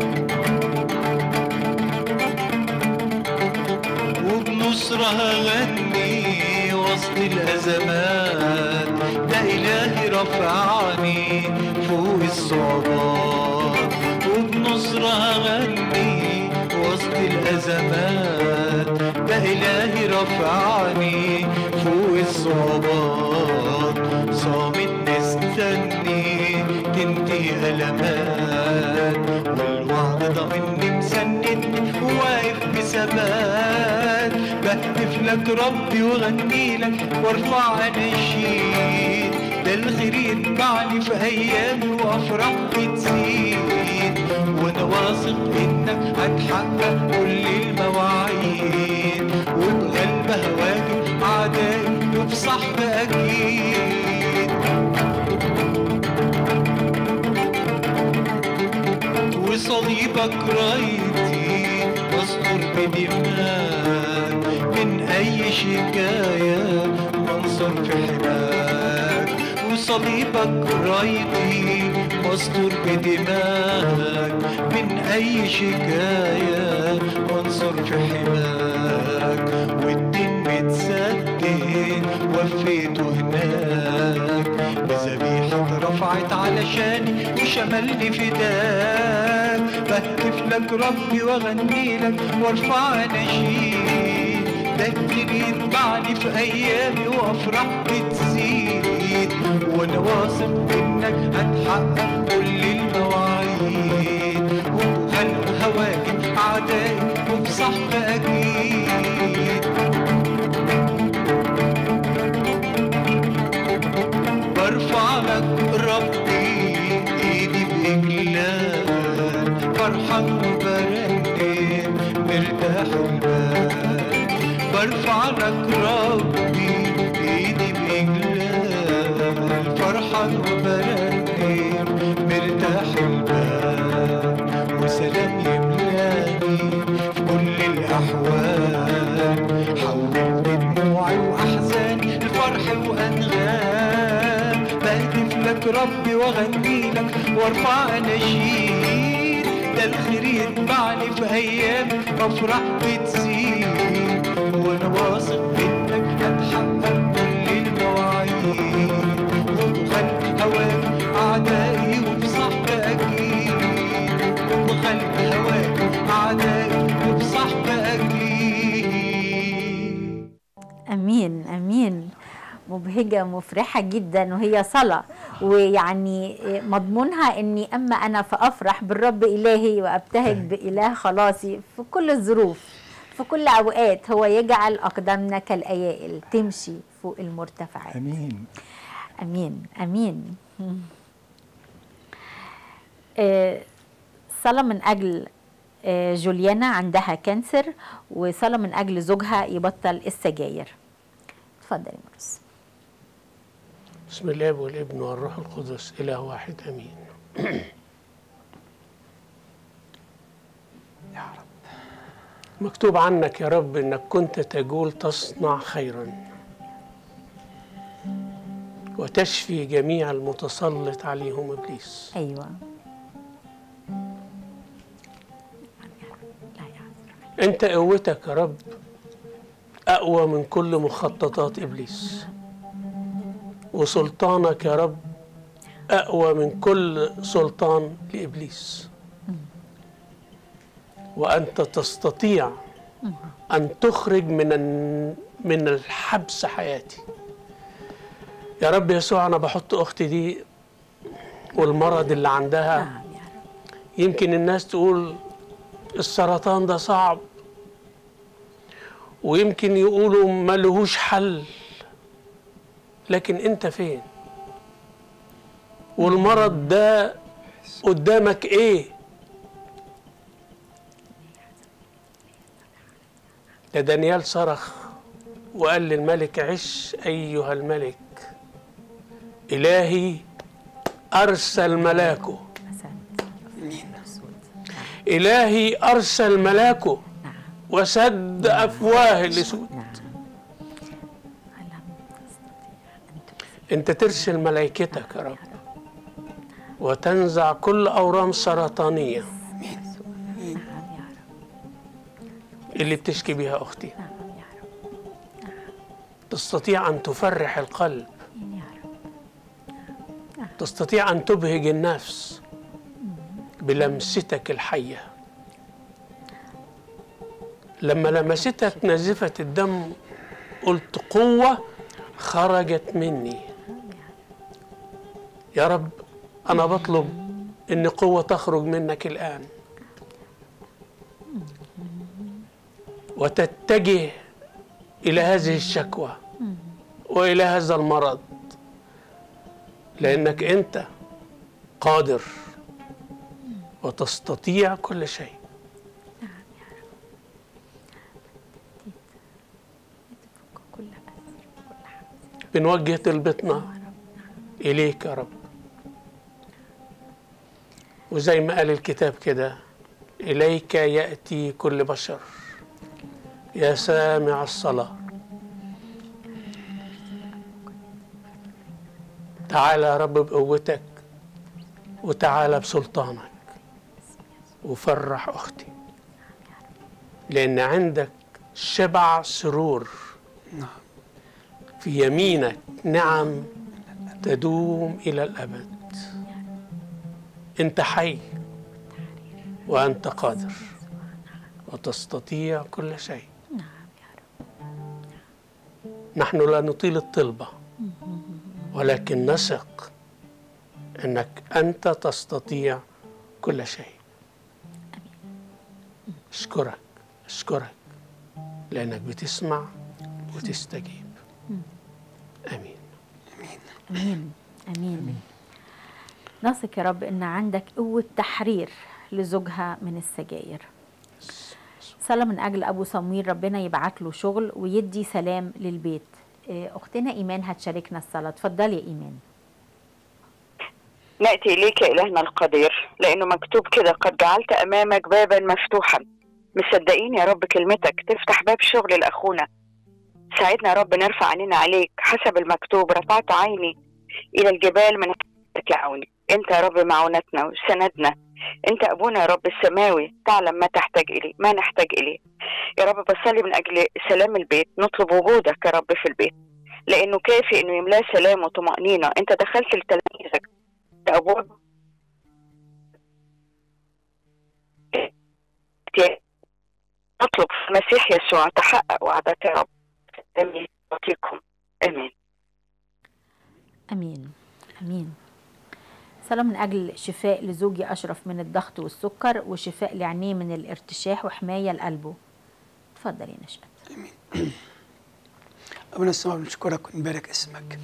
وبنصرة هغني وسط الأزمات ده إلهي رفعني فوق الصعوبات وبنصرة هغني وسط الأزمات ده إلهي رفعني فوق الصعوبات صامت مستني تنتهي ألمات والوعد ضامني مسندني وواقف بثبات بهتف لك ربي واغني لك وارفع اناشيد ده الخير يتبعني في ايامي وافرح بتزيد وانا واثق انك هتحقق كل المواعيد وبغلب هواجم اعدائي وبصحب اكيد وصليبك رايتي واستر بدماك من أي شكاية منصور في حماك وصليبك رايتي مستور بدماك من أي شكاية منصور في حماك والدين متسدد وفيته هناك بذبيحة رفعت علشاني وشملني فداك بهتف لك ربي واغني لك وارفع نشيد ده كتير يتبعني في ايامي وافراح بتزيد وانا واثق انك هتحقق كل المواعيد وخلق هواجم اعدائي وبصحب اكيد برفع لك ربي ايدي باجلال فرحان وبرنم مرتاح البال برفع لك ربي ايدي باجلال فرحان وبرنم مرتاح البال وسلام يملاني في كل الاحوال حولت دموعي واحزاني لفرح وانغام بهتف لك ربي واغني لك وارفع نشيد ده الخير يتبعني في ايام افراح بتزيد وانا واثق انك هتحقق كل المواعيد وخلق هواك اعدائي وبصحب اكيد وخلق هواك اعدائي وبصحب اكيد امين امين مبهجة مفرحة جدا وهي صلاة ويعني مضمونها اني اما انا فافرح بالرب الهي وابتهج باله خلاصي في كل الظروف في كل اوقات هو يجعل اقدامنا كالايائل تمشي فوق المرتفعات امين امين امين مم. آه، صلاة من اجل آه، جوليانا عندها كانسر وصلاة من اجل زوجها يبطل السجاير اتفضل يا مرس بسم الله والابن والروح القدس إله واحد أمين يا رب مكتوب عنك يا رب إنك كنت تقول تصنع خيرا وتشفي جميع المتسلط عليهم إبليس ايوه لا يا أنت قوتك يا رب أقوى من كل مخططات إبليس وسلطانك يا رب أقوى من كل سلطان لإبليس وأنت تستطيع أن تخرج من الن- من الحبس حياتي يا رب يسوع أنا بحط أختي دي والمرض اللي عندها نعم يا رب يمكن الناس تقول السرطان ده صعب ويمكن يقولوا ملهوش حل لكن انت فين والمرض ده قدامك ايه ده دانيال صرخ وقال للملك عش ايها الملك الهي ارسل ملاكه احسنت إلهي أرسل ملاكه نعم وسد أفواه الأسود نعم لم تستطيع ان تبصر أنت ترسل ملائكتك يا رب وتنزع كل أورام سرطانية نعم يا رب اللي بتشكي بها أختي نعم يا رب تستطيع أن تفرح القلب يا رب تستطيع أن تبهج النفس بلمستك الحية لما لمستك نزفة الدم قلت قوة خرجت مني يا رب أنا بطلب إن قوة تخرج منك الآن وتتجه إلى هذه الشكوى وإلى هذا المرض لأنك أنت قادر وتستطيع كل شيء تفك كل أسر كل حبس بنوجه طلبتنا إليك يا رب وزي ما قال الكتاب كده إليك يأتي كل بشر يا سامع الصلاة تعالى يا رب بقوتك وتعالى بسلطانك وفرح أختي لأن عندك شبع سرور نعم في يمينك نعم تدوم إلى الأبد أنت حي وأنت قادر وتستطيع كل شيء نحن لا نطيل الطلبة ولكن نثق أنك أنت تستطيع كل شيء أشكرك أشكرك لأنك بتسمع وتستجيب آمين امين امين نثق يا رب ان عندك قوه تحرير لزوجها من السجاير صلى من اجل ابو صمويل ربنا يبعت له شغل ويدي سلام للبيت إيه، اختنا ايمان هتشاركنا الصلاه اتفضلي يا ايمان نأتي إليك يا إلهنا القدير لأنه مكتوب كده قد جعلت أمامك بابا مفتوحا مصدقين يا رب كلمتك تفتح باب شغل لأخونا ساعدنا يا رب نرفع عينينا عليك حسب المكتوب رفعت عيني إلى الجبال من عوني أنت يا رب معونتنا وسندنا أنت أبونا يا رب السماوي تعلم ما تحتاج إليه ما نحتاج إليه يا رب بصلي من أجل سلام البيت نطلب وجودك يا رب في البيت لأنه كافي إنه يملاه سلام وطمأنينة أنت دخلت لتلاميذك أبواب نطلب في المسيح يسوع تحقق وعدك يا رب امين يعطيكم امين امين امين صلاة من أجل شفاء لزوجي أشرف من الضغط والسكر وشفاء لعينيه من الارتشاح وحماية لقلبه اتفضل يا نشأت ربنا السماء بنشكرك ونبارك اسمك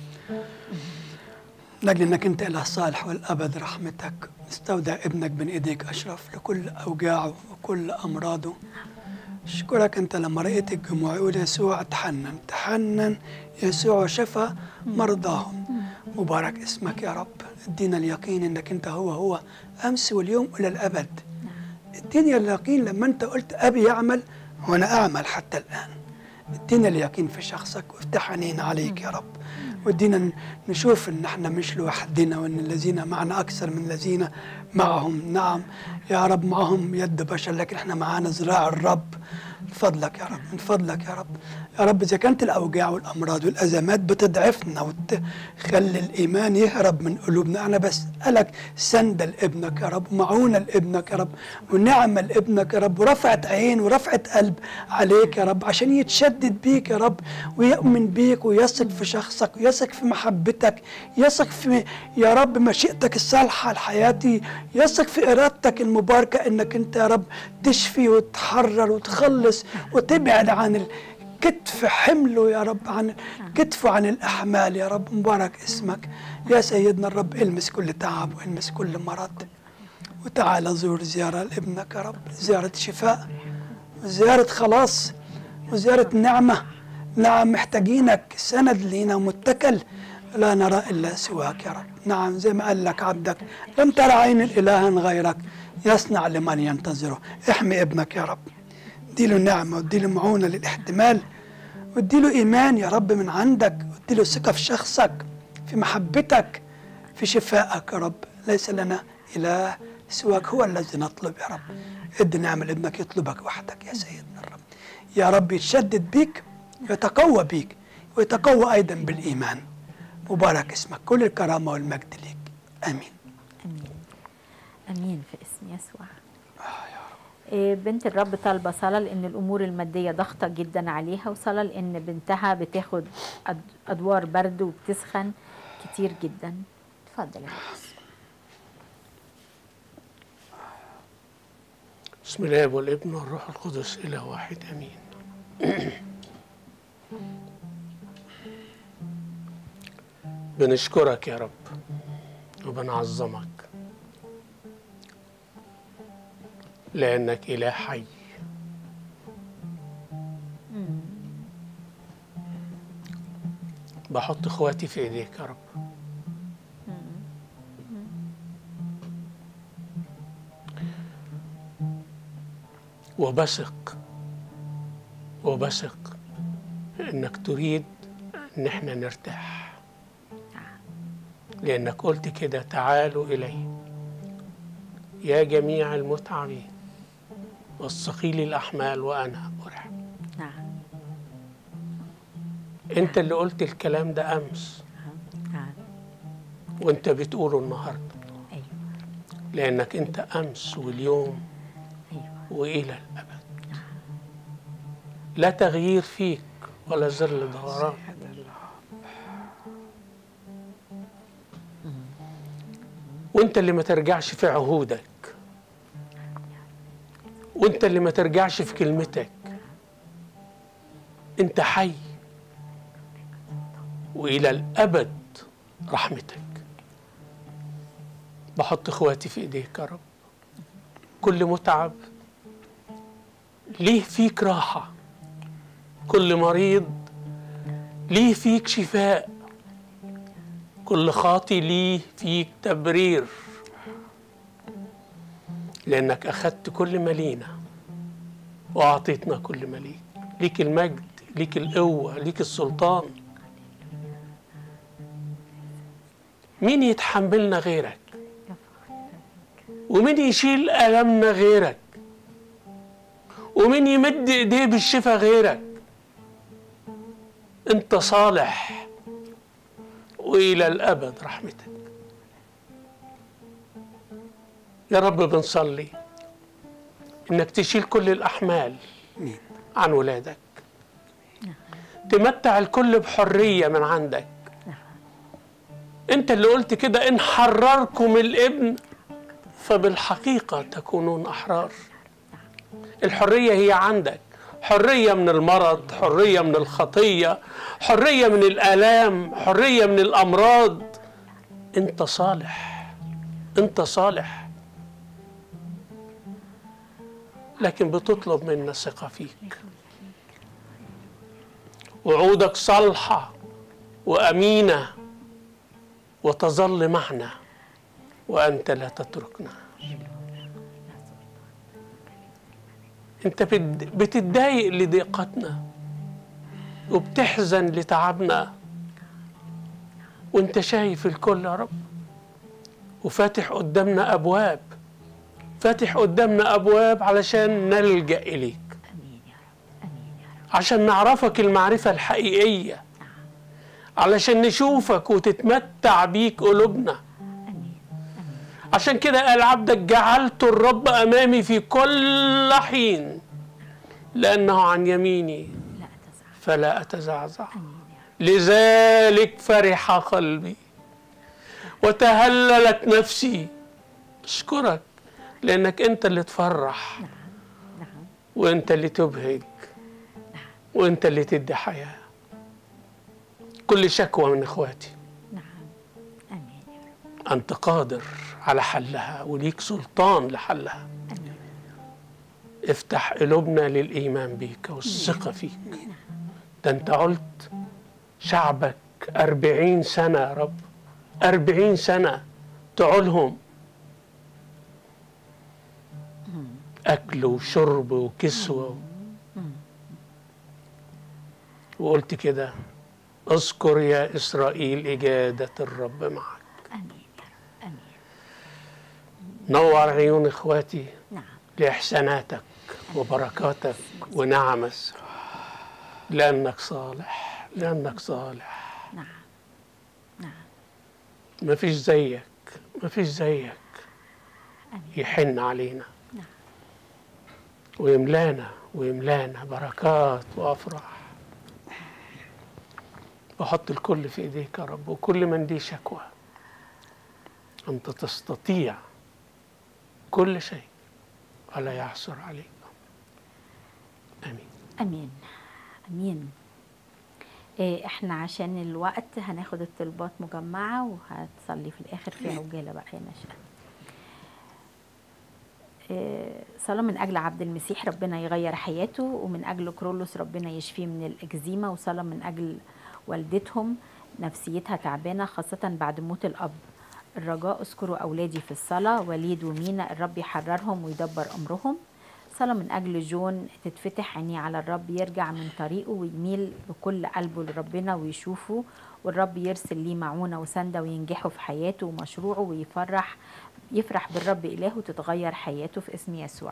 لاجل انك انت اله صالح والابد رحمتك استودع ابنك بين ايديك اشرف لكل اوجاعه وكل امراضه اشكرك انت لما رأيت الجموع يقول يسوع تحنن تحنن يسوع شفى مرضاهم مبارك اسمك يا رب ادينا اليقين انك انت هو هو امس واليوم الى الابد اديني اليقين لما انت قلت ابي يعمل وانا اعمل حتى الان ادينا اليقين في شخصك وافتح عينينا عليك يا رب ودينا نشوف ان احنا مش لوحدنا وان الذين معنا اكثر من الذين معهم نعم يا رب معهم يد بشر لكن احنا معانا ذراع الرب من فضلك يا رب من فضلك يا رب يا رب اذا كانت الاوجاع والامراض والازمات بتضعفنا وتخلي الايمان يهرب من قلوبنا انا بسالك سند لابنك يا رب ومعونه لابنك يا رب ونعمه لابنك يا رب ورفعت عين ورفعت قلب عليك يا رب عشان يتشدد بيك يا رب ويؤمن بيك ويثق في شخصك ويثق في محبتك يثق في يا رب مشيئتك الصالحه لحياتي يثق في ارادتك المباركه انك انت يا رب تشفي وتحرر وتخلص وتبعد عن كتف حمله يا رب عن كتفه عن الأحمال يا رب مبارك اسمك يا سيدنا الرب المس كل تعب والمس كل مرض وتعالى زور زيارة لابنك يا رب زيارة شفاء وزيارة خلاص وزيارة نعمة نعم محتاجينك سند لينا ومتكل لا نرى إلا سواك يا رب نعم زي ما قال لك عبدك لم ترى عين الإله غيرك يصنع لمن ينتظره احمي ابنك يا رب اديله نعمة واديله معونة للاحتمال واديله إيمان يا رب من عندك واديله ثقة في شخصك في محبتك في شفائك يا رب ليس لنا إله سواك هو الذي نطلب يا رب ادي نعمة لابنك يطلبك وحدك يا سيدنا الرب يا رب يتشدد بيك ويتقوى بيك ويتقوى أيضا بالإيمان مبارك اسمك كل الكرامة والمجد ليك آمين امين امين في اسم يسوع إيه، بنت الرب طالبه صلاه لان الامور الماديه ضغطه جدا عليها وصلاه لان بنتها بتاخد أد- ادوار برد وبتسخن كتير جدا اتفضل يا ريس. بسم الله والابن والروح القدس إله واحد أمين بنشكرك يا رب وبنعظمك لأنك إله حي بحط إخواتي في إيديك يا رب وبثق وبثق انك تريد ان احنا نرتاح لانك قلت كده تعالوا الي يا جميع المتعبين والثقيل الاحمال وانا ارحب نعم انت اللي قلت الكلام ده امس نعم وانت بتقوله النهارده ايوه لانك انت امس واليوم ايوه والى الابد لا تغيير فيك ولا ظل دوران وانت اللي ما ترجعش في عهودك وانت اللي ما ترجعش في كلمتك انت حي والى الابد رحمتك بحط اخواتي في ايديك يا رب كل متعب ليه فيك راحه كل مريض ليه فيك شفاء كل خاطي ليه فيك تبرير لأنك أخذت كل ما لينا وأعطيتنا كل ما ليك ليك المجد ليك القوة ليك السلطان مين يتحملنا غيرك ومين يشيل ألمنا غيرك ومين يمد ايديه بالشفا غيرك انت صالح والى الابد رحمتك يا رب بنصلي انك تشيل كل الاحمال عن ولادك تمتع الكل بحريه من عندك انت اللي قلت كده ان حرركم الابن فبالحقيقه تكونون احرار الحريه هي عندك حريه من المرض حريه من الخطيه حريه من الالام حريه من الامراض انت صالح انت صالح لكن بتطلب منا ثقه فيك وعودك صالحه وامينه وتظل معنا وانت لا تتركنا انت بت- بتتضايق لضيقتنا وبتحزن لتعبنا وانت شايف الكل يا رب وفاتح قدامنا ابواب فاتح قدامنا ابواب علشان نلجا اليك امين يا رب امين يا رب عشان نعرفك المعرفه الحقيقيه علشان نشوفك وتتمتع بيك قلوبنا امين عشان كده قال عبدك جعلت الرب امامي في كل حين لانه عن يميني لا تزعل فلا اتزعزع امين يا رب لذلك فرح قلبي وتهللت نفسي اشكرك لانك انت اللي تفرح نعم وانت اللي تبهج وانت اللي تدي حياه كل شكوى من اخواتي نعم امين يا رب انت قادر على حلها وليك سلطان لحلها امين افتح قلوبنا للإيمان بيك والثقة فيك ده أنت قلت شعبك أربعين سنة يا رب أربعين سنة تعولهم أكل وشرب وكسوة وقلت كده اذكر يا إسرائيل إجادة الرب معك امين يا رب امين نور عيون إخواتي نعم لإحساناتك وبركاتك ونعمك لأنك صالح لأنك صالح نعم نعم ما فيش زيك ما فيش زيك امين يحن علينا نعم. ويملانا ويملانا بركات وأفراح بحط الكل في إيديك يا رب وكل من دي شكوى أنت تستطيع كل شيء ولا يعثر عليك آمين امين امين إيه احنا عشان الوقت هناخد الطلبات مجمعة وهتصلي في الآخر في عجالة بقى يا نشأة إيه صلاة من أجل عبد المسيح ربنا يغير حياته ومن أجل كرولوس ربنا يشفيه من الإكزيما وصلاة من أجل والدتهم نفسيتها تعبانة خاصة بعد موت الأب الرجاء اذكروا أولادي في الصلاة وليد ومينا الرب يحررهم ويدبر أمرهم صلاة من أجل جون تتفتح عينيه على الرب يرجع من طريقه ويميل بكل قلبه لربنا ويشوفه والرب يرسل ليه معونة وسندة وينجحه في حياته ومشروعه ويفرح يفرح بالرب إلهه وتتغير حياته في اسم يسوع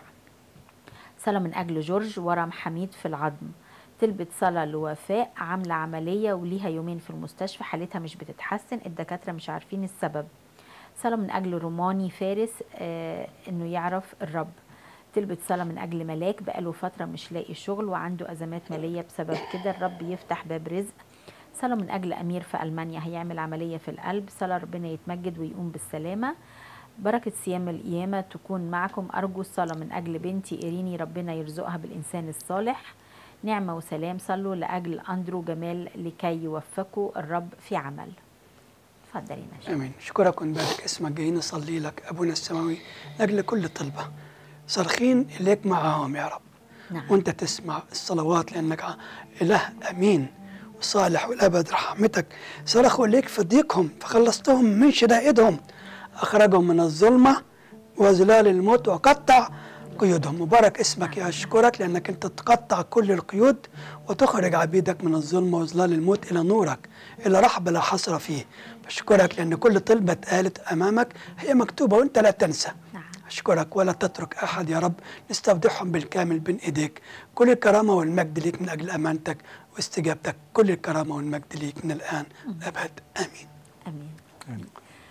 صلاة من أجل جورج ورم حميد في العظم تلبت صلاة لوفاء عاملة عملية وليها يومين في المستشفى حالتها مش بتتحسن الدكاترة مش عارفين السبب صلاة من أجل روماني فارس آه إنه يعرف الرب تلبت صلاة من أجل ملاك بقاله فترة مش لاقي شغل وعنده أزمات مالية بسبب كده الرب يفتح باب رزق صلاة من أجل أمير في ألمانيا هيعمل عملية في القلب صلاة ربنا يتمجد ويقوم بالسلامة بركة صيام القيامة تكون معكم أرجو الصلاة من أجل بنتي إيريني ربنا يرزقها بالإنسان الصالح نعمة وسلام صلوا لأجل أندرو جمال لكي يوفقوا الرب في عمل اتفضلي نشا امين اشكرك ونبارك اسمك جايين نصلي لك ابونا السماوي لاجل كل طلبه صارخين اليك معاهم يا رب نعم. وانت تسمع الصلوات لانك ع- اله امين وصالح والابد رحمتك صرخوا اليك في ضيقهم فخلصتهم من شدائدهم اخرجهم من الظلمه وظلال الموت وقطع قيودهم مبارك اسمك يا اشكرك لانك انت تقطع كل القيود وتخرج عبيدك من الظلمه وظلال الموت الى نورك الى رحب لا حصر فيه بشكرك لان كل طلبه اتقالت امامك هي مكتوبه وانت لا تنسى نعم أشكرك ولا تترك أحد يا رب نستودعهم بالكامل بين إيديك كل الكرامة والمجد ليك من أجل أمانتك واستجابتك كل الكرامة والمجد ليك من الآن الأبد آمين امين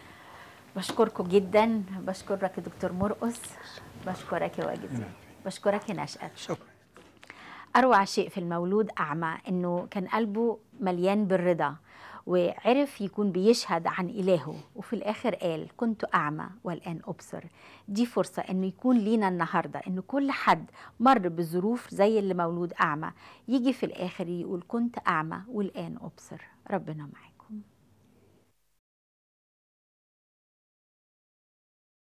بشكركم جدا بشكرك يا دكتور مرقس بشكرك يا واجد بشكرك يا نشأت شكرا أروع شيء في المولود أعمى إنه كان قلبه مليان بالرضا وعرف يكون بيشهد عن إلهه وفي الآخر قال كنت أعمى والآن أبصر دي فرصة إنه يكون لينا النهاردة إن كل حد مر بظروف زي اللي مولود أعمى يجي في الآخر يقول كنت أعمى والآن أبصر ربنا معاك